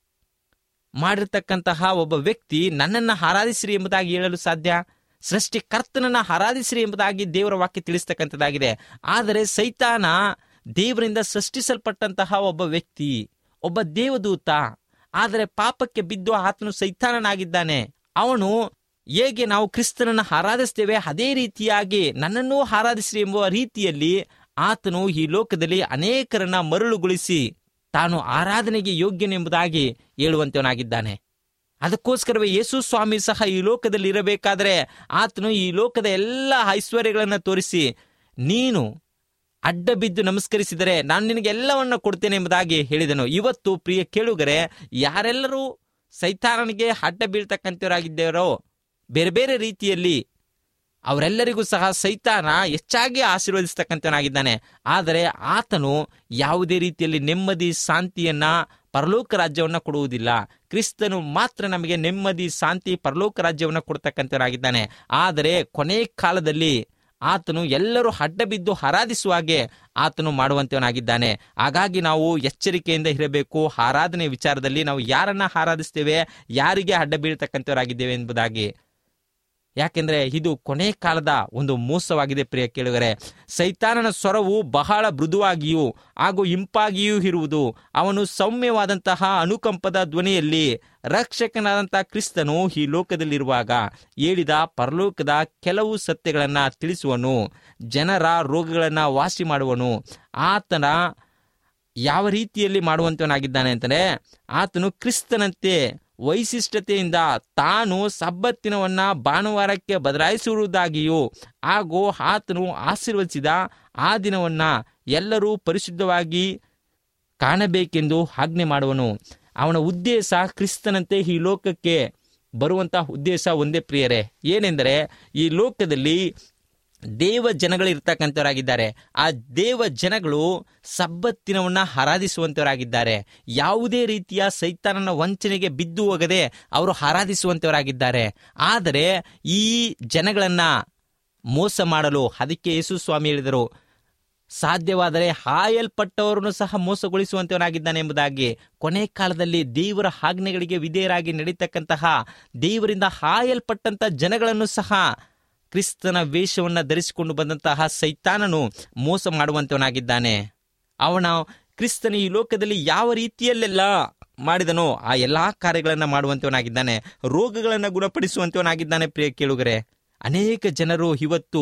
Speaker 3: ಮಾಡಿರ್ತಕ್ಕಂತಹ ಒಬ್ಬ ವ್ಯಕ್ತಿ ನನ್ನನ್ನು ಆರಾಧಿಸಿರಿ ಎಂಬುದಾಗಿ ಹೇಳಲು ಸಾಧ್ಯ ಸೃಷ್ಟಿಕರ್ತನನ್ನ ಆರಾಧಿಸಿರಿ ಎಂಬುದಾಗಿ ದೇವರ ವಾಕ್ಯ ತಿಳಿಸ್ತಕ್ಕಂಥದ್ದಾಗಿದೆ ಆದರೆ ಸೈತಾನ ದೇವರಿಂದ ಸೃಷ್ಟಿಸಲ್ಪಟ್ಟಂತಹ ಒಬ್ಬ ವ್ಯಕ್ತಿ ಒಬ್ಬ ದೇವದೂತ ಆದರೆ ಪಾಪಕ್ಕೆ ಬಿದ್ದು ಆತನು ಸೈತಾನನಾಗಿದ್ದಾನೆ ಅವನು ಹೇಗೆ ನಾವು ಕ್ರಿಸ್ತನನ್ನು ಆರಾಧಿಸ್ತೇವೆ ಅದೇ ರೀತಿಯಾಗಿ ನನ್ನನ್ನೂ ಆರಾಧಿಸಿರಿ ಎಂಬುವ ರೀತಿಯಲ್ಲಿ ಆತನು ಈ ಲೋಕದಲ್ಲಿ ಅನೇಕರನ್ನ ಮರಳುಗೊಳಿಸಿ ತಾನು ಆರಾಧನೆಗೆ ಯೋಗ್ಯನೆಂಬುದಾಗಿ ಹೇಳುವಂತವನಾಗಿದ್ದಾನೆ ಅದಕ್ಕೋಸ್ಕರವೇ ಯೇಸು ಸ್ವಾಮಿ ಸಹ ಈ ಲೋಕದಲ್ಲಿ ಇರಬೇಕಾದರೆ ಆತನು ಈ ಲೋಕದ ಎಲ್ಲ ಐಶ್ವರ್ಯಗಳನ್ನು ತೋರಿಸಿ ನೀನು ಅಡ್ಡ ಬಿದ್ದು ನಮಸ್ಕರಿಸಿದರೆ ನಾನು ನಿನಗೆ ಎಲ್ಲವನ್ನ ಕೊಡ್ತೇನೆ ಎಂಬುದಾಗಿ ಹೇಳಿದನು ಇವತ್ತು ಪ್ರಿಯ ಕೇಳುಗರೆ ಯಾರೆಲ್ಲರೂ ಸೈತಾನನಿಗೆ ಅಡ್ಡ ಬೀಳ್ತಕ್ಕಂಥವರಾಗಿದ್ದೇವರೋ ಬೇರೆ ಬೇರೆ ರೀತಿಯಲ್ಲಿ ಅವರೆಲ್ಲರಿಗೂ ಸಹ ಸೈತಾನ ಹೆಚ್ಚಾಗಿ ಆಶೀರ್ವದಿಸ್ತಕ್ಕಂಥವನಾಗಿದ್ದಾನೆ ಆದರೆ ಆತನು ಯಾವುದೇ ರೀತಿಯಲ್ಲಿ ನೆಮ್ಮದಿ ಶಾಂತಿಯನ್ನ ಪರಲೋಕ ರಾಜ್ಯವನ್ನ ಕೊಡುವುದಿಲ್ಲ ಕ್ರಿಸ್ತನು ಮಾತ್ರ ನಮಗೆ ನೆಮ್ಮದಿ ಶಾಂತಿ ಪರಲೋಕ ರಾಜ್ಯವನ್ನ ಕೊಡ್ತಕ್ಕಂಥವನಾಗಿದ್ದಾನೆ ಆದರೆ ಕೊನೆ ಕಾಲದಲ್ಲಿ ಆತನು ಎಲ್ಲರೂ ಅಡ್ಡ ಬಿದ್ದು ಆರಾಧಿಸುವಾಗೆ ಆತನು ಮಾಡುವಂತವನಾಗಿದ್ದಾನೆ ಹಾಗಾಗಿ ನಾವು ಎಚ್ಚರಿಕೆಯಿಂದ ಇರಬೇಕು ಆರಾಧನೆ ವಿಚಾರದಲ್ಲಿ ನಾವು ಯಾರನ್ನ ಆರಾಧಿಸ್ತೇವೆ ಯಾರಿಗೆ ಅಡ್ಡ ಬೀಳ್ತಕ್ಕಂಥವರಾಗಿದ್ದೇವೆ ಎಂಬುದಾಗಿ ಯಾಕೆಂದ್ರೆ ಇದು ಕೊನೆ ಕಾಲದ ಒಂದು ಮೋಸವಾಗಿದೆ ಪ್ರಿಯ ಕೇಳುಗರೆ ಸೈತಾನನ ಸ್ವರವು ಬಹಳ ಮೃದುವಾಗಿಯೂ ಹಾಗೂ ಇಂಪಾಗಿಯೂ ಇರುವುದು ಅವನು ಸೌಮ್ಯವಾದಂತಹ ಅನುಕಂಪದ ಧ್ವನಿಯಲ್ಲಿ ರಕ್ಷಕನಾದಂತಹ ಕ್ರಿಸ್ತನು ಈ ಲೋಕದಲ್ಲಿರುವಾಗ ಹೇಳಿದ ಪರಲೋಕದ ಕೆಲವು ಸತ್ಯಗಳನ್ನ ತಿಳಿಸುವನು ಜನರ ರೋಗಗಳನ್ನ ವಾಸಿ ಮಾಡುವನು ಆತನ ಯಾವ ರೀತಿಯಲ್ಲಿ ಮಾಡುವಂತವನಾಗಿದ್ದಾನೆ ಅಂತಂದ್ರೆ ಆತನು ಕ್ರಿಸ್ತನಂತೆ ವೈಶಿಷ್ಟ್ಯತೆಯಿಂದ ತಾನು ಸಬ್ಬತ್ತಿನವನ್ನ ಭಾನುವಾರಕ್ಕೆ ಬದಲಾಯಿಸುವುದಾಗಿಯೂ ಹಾಗೂ ಆತನು ಆಶೀರ್ವದಿಸಿದ ಆ ದಿನವನ್ನ ಎಲ್ಲರೂ ಪರಿಶುದ್ಧವಾಗಿ ಕಾಣಬೇಕೆಂದು ಆಜ್ಞೆ ಮಾಡುವನು ಅವನ ಉದ್ದೇಶ ಕ್ರಿಸ್ತನಂತೆ ಈ ಲೋಕಕ್ಕೆ ಬರುವಂತಹ ಉದ್ದೇಶ ಒಂದೇ ಪ್ರಿಯರೇ ಏನೆಂದರೆ ಈ ಲೋಕದಲ್ಲಿ ದೇವ ಜನಗಳು ಇರ್ತಕ್ಕಂಥವರಾಗಿದ್ದಾರೆ ಆ ದೇವ ಜನಗಳು ಸಬ್ಬತ್ತಿನವನ್ನ ಆರಾಧಿಸುವಂತವರಾಗಿದ್ದಾರೆ ಯಾವುದೇ ರೀತಿಯ ಸೈತಾನನ ವಂಚನೆಗೆ ಬಿದ್ದು ಹೋಗದೆ ಅವರು ಆರಾಧಿಸುವಂತವರಾಗಿದ್ದಾರೆ ಆದರೆ ಈ ಜನಗಳನ್ನ ಮೋಸ ಮಾಡಲು ಅದಕ್ಕೆ ಯೇಸು ಸ್ವಾಮಿ ಹೇಳಿದರು ಸಾಧ್ಯವಾದರೆ ಹಾಯಲ್ಪಟ್ಟವರನ್ನು ಸಹ ಮೋಸಗೊಳಿಸುವಂತವನಾಗಿದ್ದಾನೆ ಎಂಬುದಾಗಿ ಕೊನೆ ಕಾಲದಲ್ಲಿ ದೇವರ ಆಜ್ಞೆಗಳಿಗೆ ವಿಧೇಯರಾಗಿ ನಡೀತಕ್ಕಂತಹ ದೇವರಿಂದ ಹಾಯಲ್ಪಟ್ಟಂತ ಜನಗಳನ್ನು ಸಹ ಕ್ರಿಸ್ತನ ವೇಷವನ್ನು ಧರಿಸಿಕೊಂಡು ಬಂದಂತಹ ಸೈತಾನನು ಮೋಸ ಮಾಡುವಂತವನಾಗಿದ್ದಾನೆ ಅವನ ಕ್ರಿಸ್ತನ ಈ ಲೋಕದಲ್ಲಿ ಯಾವ ರೀತಿಯಲ್ಲೆಲ್ಲ ಮಾಡಿದನೋ ಆ ಎಲ್ಲಾ ಕಾರ್ಯಗಳನ್ನು ಮಾಡುವಂತವನಾಗಿದ್ದಾನೆ ರೋಗಗಳನ್ನು ಗುಣಪಡಿಸುವಂತವನಾಗಿದ್ದಾನೆ ಪ್ರಿಯ ಕೇಳುಗರೆ ಅನೇಕ ಜನರು ಇವತ್ತು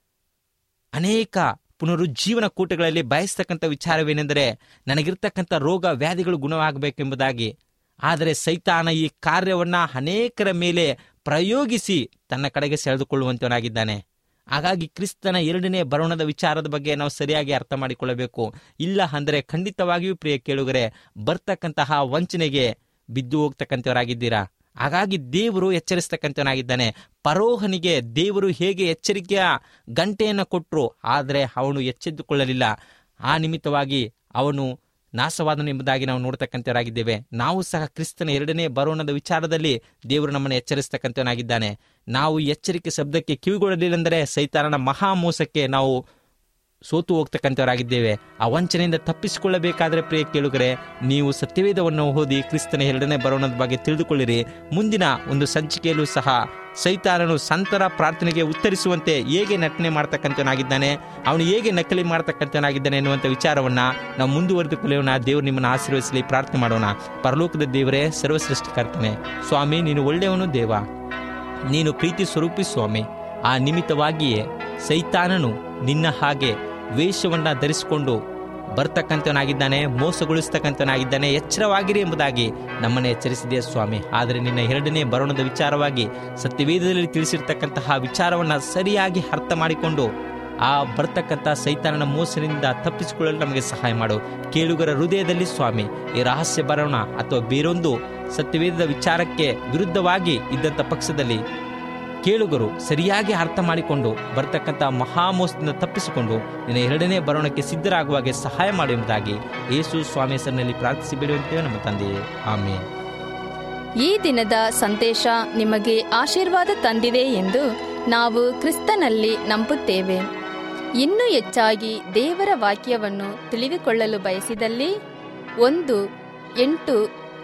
Speaker 3: ಅನೇಕ ಪುನರುಜ್ಜೀವನ ಕೂಟಗಳಲ್ಲಿ ಬಯಸ್ತಕ್ಕಂಥ ವಿಚಾರವೇನೆಂದರೆ ನನಗಿರ್ತಕ್ಕಂಥ ರೋಗ ವ್ಯಾಧಿಗಳು ಗುಣವಾಗಬೇಕೆಂಬುದಾಗಿ ಆದರೆ ಸೈತಾನ ಈ ಕಾರ್ಯವನ್ನ ಅನೇಕರ ಮೇಲೆ ಪ್ರಯೋಗಿಸಿ ತನ್ನ ಕಡೆಗೆ ಸೆಳೆದುಕೊಳ್ಳುವಂತವನಾಗಿದ್ದಾನೆ ಹಾಗಾಗಿ ಕ್ರಿಸ್ತನ ಎರಡನೇ ಬರೋಣದ ವಿಚಾರದ ಬಗ್ಗೆ ನಾವು ಸರಿಯಾಗಿ ಅರ್ಥ ಮಾಡಿಕೊಳ್ಳಬೇಕು ಇಲ್ಲ ಅಂದರೆ ಖಂಡಿತವಾಗಿಯೂ ಪ್ರಿಯ ಕೇಳುಗರೆ ಬರ್ತಕ್ಕಂತಹ ವಂಚನೆಗೆ ಬಿದ್ದು ಹೋಗ್ತಕ್ಕಂಥವರಾಗಿದ್ದೀರಾ ಹಾಗಾಗಿ ದೇವರು ಎಚ್ಚರಿಸ್ತಕ್ಕಂಥವನಾಗಿದ್ದಾನೆ ಪರೋಹನಿಗೆ ದೇವರು ಹೇಗೆ ಎಚ್ಚರಿಕೆಯ ಗಂಟೆಯನ್ನು ಕೊಟ್ಟರು ಆದರೆ ಅವನು ಎಚ್ಚೆತ್ತುಕೊಳ್ಳಲಿಲ್ಲ ಆ ನಿಮಿತ್ತವಾಗಿ ಅವನು ನಾಶವಾದನು ಎಂಬುದಾಗಿ ನಾವು ನೋಡ್ತಕ್ಕಂಥವರಾಗಿದ್ದೇವೆ ನಾವು ಸಹ ಕ್ರಿಸ್ತನ ಎರಡನೇ ಬರೋಣದ ವಿಚಾರದಲ್ಲಿ ದೇವರು ನಮ್ಮನ್ನು ಎಚ್ಚರಿಸ್ತಕ್ಕಂಥವನಾಗಿದ್ದಾನೆ ನಾವು ಈ ಎಚ್ಚರಿಕೆ ಶಬ್ದಕ್ಕೆ ಕಿವಿಗೊಡಲಿಲ್ಲಂದರೆ ಸೈತಾನನ ಮಹಾಮೋಸಕ್ಕೆ ನಾವು ಸೋತು ಹೋಗ್ತಕ್ಕಂಥವರಾಗಿದ್ದೇವೆ ಆ ವಂಚನೆಯಿಂದ ತಪ್ಪಿಸಿಕೊಳ್ಳಬೇಕಾದ್ರೆ ಪ್ರಿಯ ಕೇಳುಗರೆ ನೀವು ಸತ್ಯವೇದವನ್ನು ಓದಿ ಕ್ರಿಸ್ತನ ಎರಡನೇ ಬರೋಣದ ಬಗ್ಗೆ ತಿಳಿದುಕೊಳ್ಳಿರಿ ಮುಂದಿನ ಒಂದು ಸಂಚಿಕೆಯಲ್ಲೂ ಸಹ ಸೈತಾನನು ಸಂತರ ಪ್ರಾರ್ಥನೆಗೆ ಉತ್ತರಿಸುವಂತೆ ಹೇಗೆ ನಟನೆ ಮಾಡ್ತಕ್ಕಂಥವನಾಗಿದ್ದಾನೆ ಅವನು ಹೇಗೆ ನಕಲಿ ಮಾಡ್ತಕ್ಕಂಥವನಾಗಿದ್ದಾನೆ ಎನ್ನುವಂಥ ವಿಚಾರವನ್ನ ನಾವು ಮುಂದುವರೆದುಕೊಳ್ಳೋಣ ದೇವರು ನಿಮ್ಮನ್ನು ಆಶೀರ್ವದಿಸಲಿ ಪ್ರಾರ್ಥನೆ ಮಾಡೋಣ ಪರಲೋಕದ ದೇವರೇ ಸರ್ವಸೃಷ್ಟಿಕರ್ತನೆ ಸ್ವಾಮಿ ನೀನು ಒಳ್ಳೆಯವನು ದೇವ ನೀನು ಪ್ರೀತಿ ಸ್ವರೂಪಿ ಸ್ವಾಮಿ ಆ ನಿಮಿತ್ತವಾಗಿಯೇ ಸೈತಾನನು ನಿನ್ನ ಹಾಗೆ ವೇಷವನ್ನ ಧರಿಸಿಕೊಂಡು ಬರ್ತಕ್ಕಂಥವನಾಗಿದ್ದಾನೆ ಮೋಸಗೊಳಿಸ್ತಕ್ಕಂಥವನಾಗಿದ್ದಾನೆ ಎಚ್ಚರವಾಗಿರಿ ಎಂಬುದಾಗಿ ನಮ್ಮನ್ನು ಎಚ್ಚರಿಸಿದೆಯಾ ಸ್ವಾಮಿ ಆದರೆ ನಿನ್ನ ಎರಡನೇ ಬರೋಣದ ವಿಚಾರವಾಗಿ ಸತ್ಯವೇದದಲ್ಲಿ ತಿಳಿಸಿರ್ತಕ್ಕಂತಹ ವಿಚಾರವನ್ನ ಸರಿಯಾಗಿ ಅರ್ಥ ಮಾಡಿಕೊಂಡು ಆ ಬರ್ತಕ್ಕಂಥ ಸೈತಾನನ ಮೋಸದಿಂದ ತಪ್ಪಿಸಿಕೊಳ್ಳಲು ನಮಗೆ ಸಹಾಯ ಮಾಡು ಕೇಳುಗರ ಹೃದಯದಲ್ಲಿ ಸ್ವಾಮಿ ಈ ರಹಸ್ಯ ಬರೋಣ ಅಥವಾ ಬೇರೊಂದು ಸತ್ಯವೇದದ ವಿಚಾರಕ್ಕೆ ವಿರುದ್ಧವಾಗಿ ಇದ್ದಂಥ ಪಕ್ಷದಲ್ಲಿ ಕೇಳುಗರು ಸರಿಯಾಗಿ ಅರ್ಥ ಮಾಡಿಕೊಂಡು ಬರ್ತಕ್ಕಂಥ ಮಹಾಮೋಸದಿಂದ ತಪ್ಪಿಸಿಕೊಂಡು ನಿನ್ನ ಎರಡನೇ ಬರೋಣಕ್ಕೆ ಸಿದ್ಧರಾಗುವಾಗೆ ಸಹಾಯ ಮಾಡು ಎಂಬುದಾಗಿ ಯೇಸು ಸ್ವಾಮಿ ಹೆಸರಿನಲ್ಲಿ ಪ್ರಾರ್ಥಿಸಿ ಬಿಡುವಂತೇವೆ ನಮ್ಮ ತಂದೆಯೇ ಆಮೇಲೆ
Speaker 1: ಈ ದಿನದ ಸಂದೇಶ ನಿಮಗೆ ಆಶೀರ್ವಾದ ತಂದಿದೆ ಎಂದು ನಾವು ಕ್ರಿಸ್ತನಲ್ಲಿ ನಂಬುತ್ತೇವೆ ಇನ್ನೂ ಹೆಚ್ಚಾಗಿ ದೇವರ ವಾಕ್ಯವನ್ನು ತಿಳಿದುಕೊಳ್ಳಲು ಬಯಸಿದಲ್ಲಿ ಒಂದು ಎಂಟು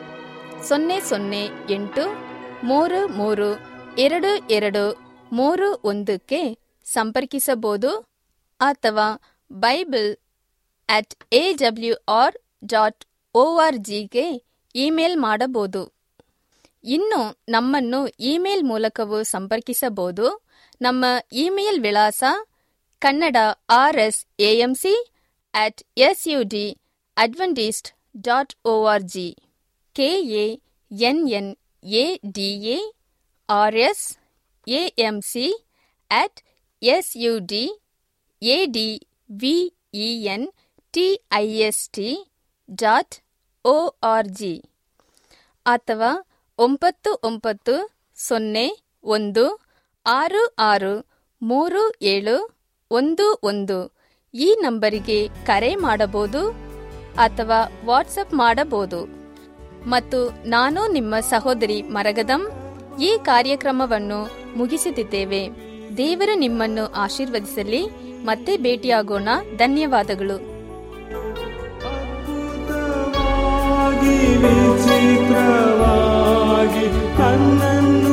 Speaker 1: ಸೊನ್ನೆ ಸೊನ್ನೆ ಎಂಟು ಮೂರು ಮೂರು ಎರಡು ಎರಡು ಮೂರು ಒಂದಕ್ಕೆ ಸಂಪರ್ಕಿಸಬಹುದು ಅಥವಾ Bible at A W R dot O R ಜಿಗೆ ಇಮೇಲ್ ಮಾಡಬಹುದು ಇನ್ನು ನಮ್ಮನ್ನು ಇಮೇಲ್ ಮೂಲಕವೂ ಸಂಪರ್ಕಿಸಬಹುದು ನಮ್ಮ ಇಮೇಲ್ ವಿಳಾಸ Kannada R S A M C at S U D Adventist dot O R G K A N N A D A R S A M C at S U D A D V E N T I S T dot O R G ಅಥವಾ ಒಂಬತ್ತು ಒಂಬತ್ತು ಸೊನ್ನೆ ಒಂದು ಆರು ಆರು ಮೂರು ಏಳು ಒಂದು ಒಂದು ಈ ನಂಬರಿಗೆ ಕರೆ ಮಾಡಬಹುದು ಅಥವಾ ವಾಟ್ಸಪ್ ಮಾಡಬಹುದು ಮತ್ತು ನಾನು ನಿಮ್ಮ ಸಹೋದರಿ ಮರಗದಂ ಈ ಕಾರ್ಯಕ್ರಮವನ್ನು ಮುಗಿಸುತ್ತಿದ್ದೇವೆ ದೇವರು ನಿಮ್ಮನ್ನು ಆಶೀರ್ವದಿಸಲಿ ಮತ್ತೆ ಭೇಟಿಯಾಗೋಣ ಧನ್ಯವಾದಗಳು
Speaker 2: ಅದ್ಭುತವಾಗಿ ವಿಚಿತ್ರವಾಗಿ ನನ್ನನ್ನು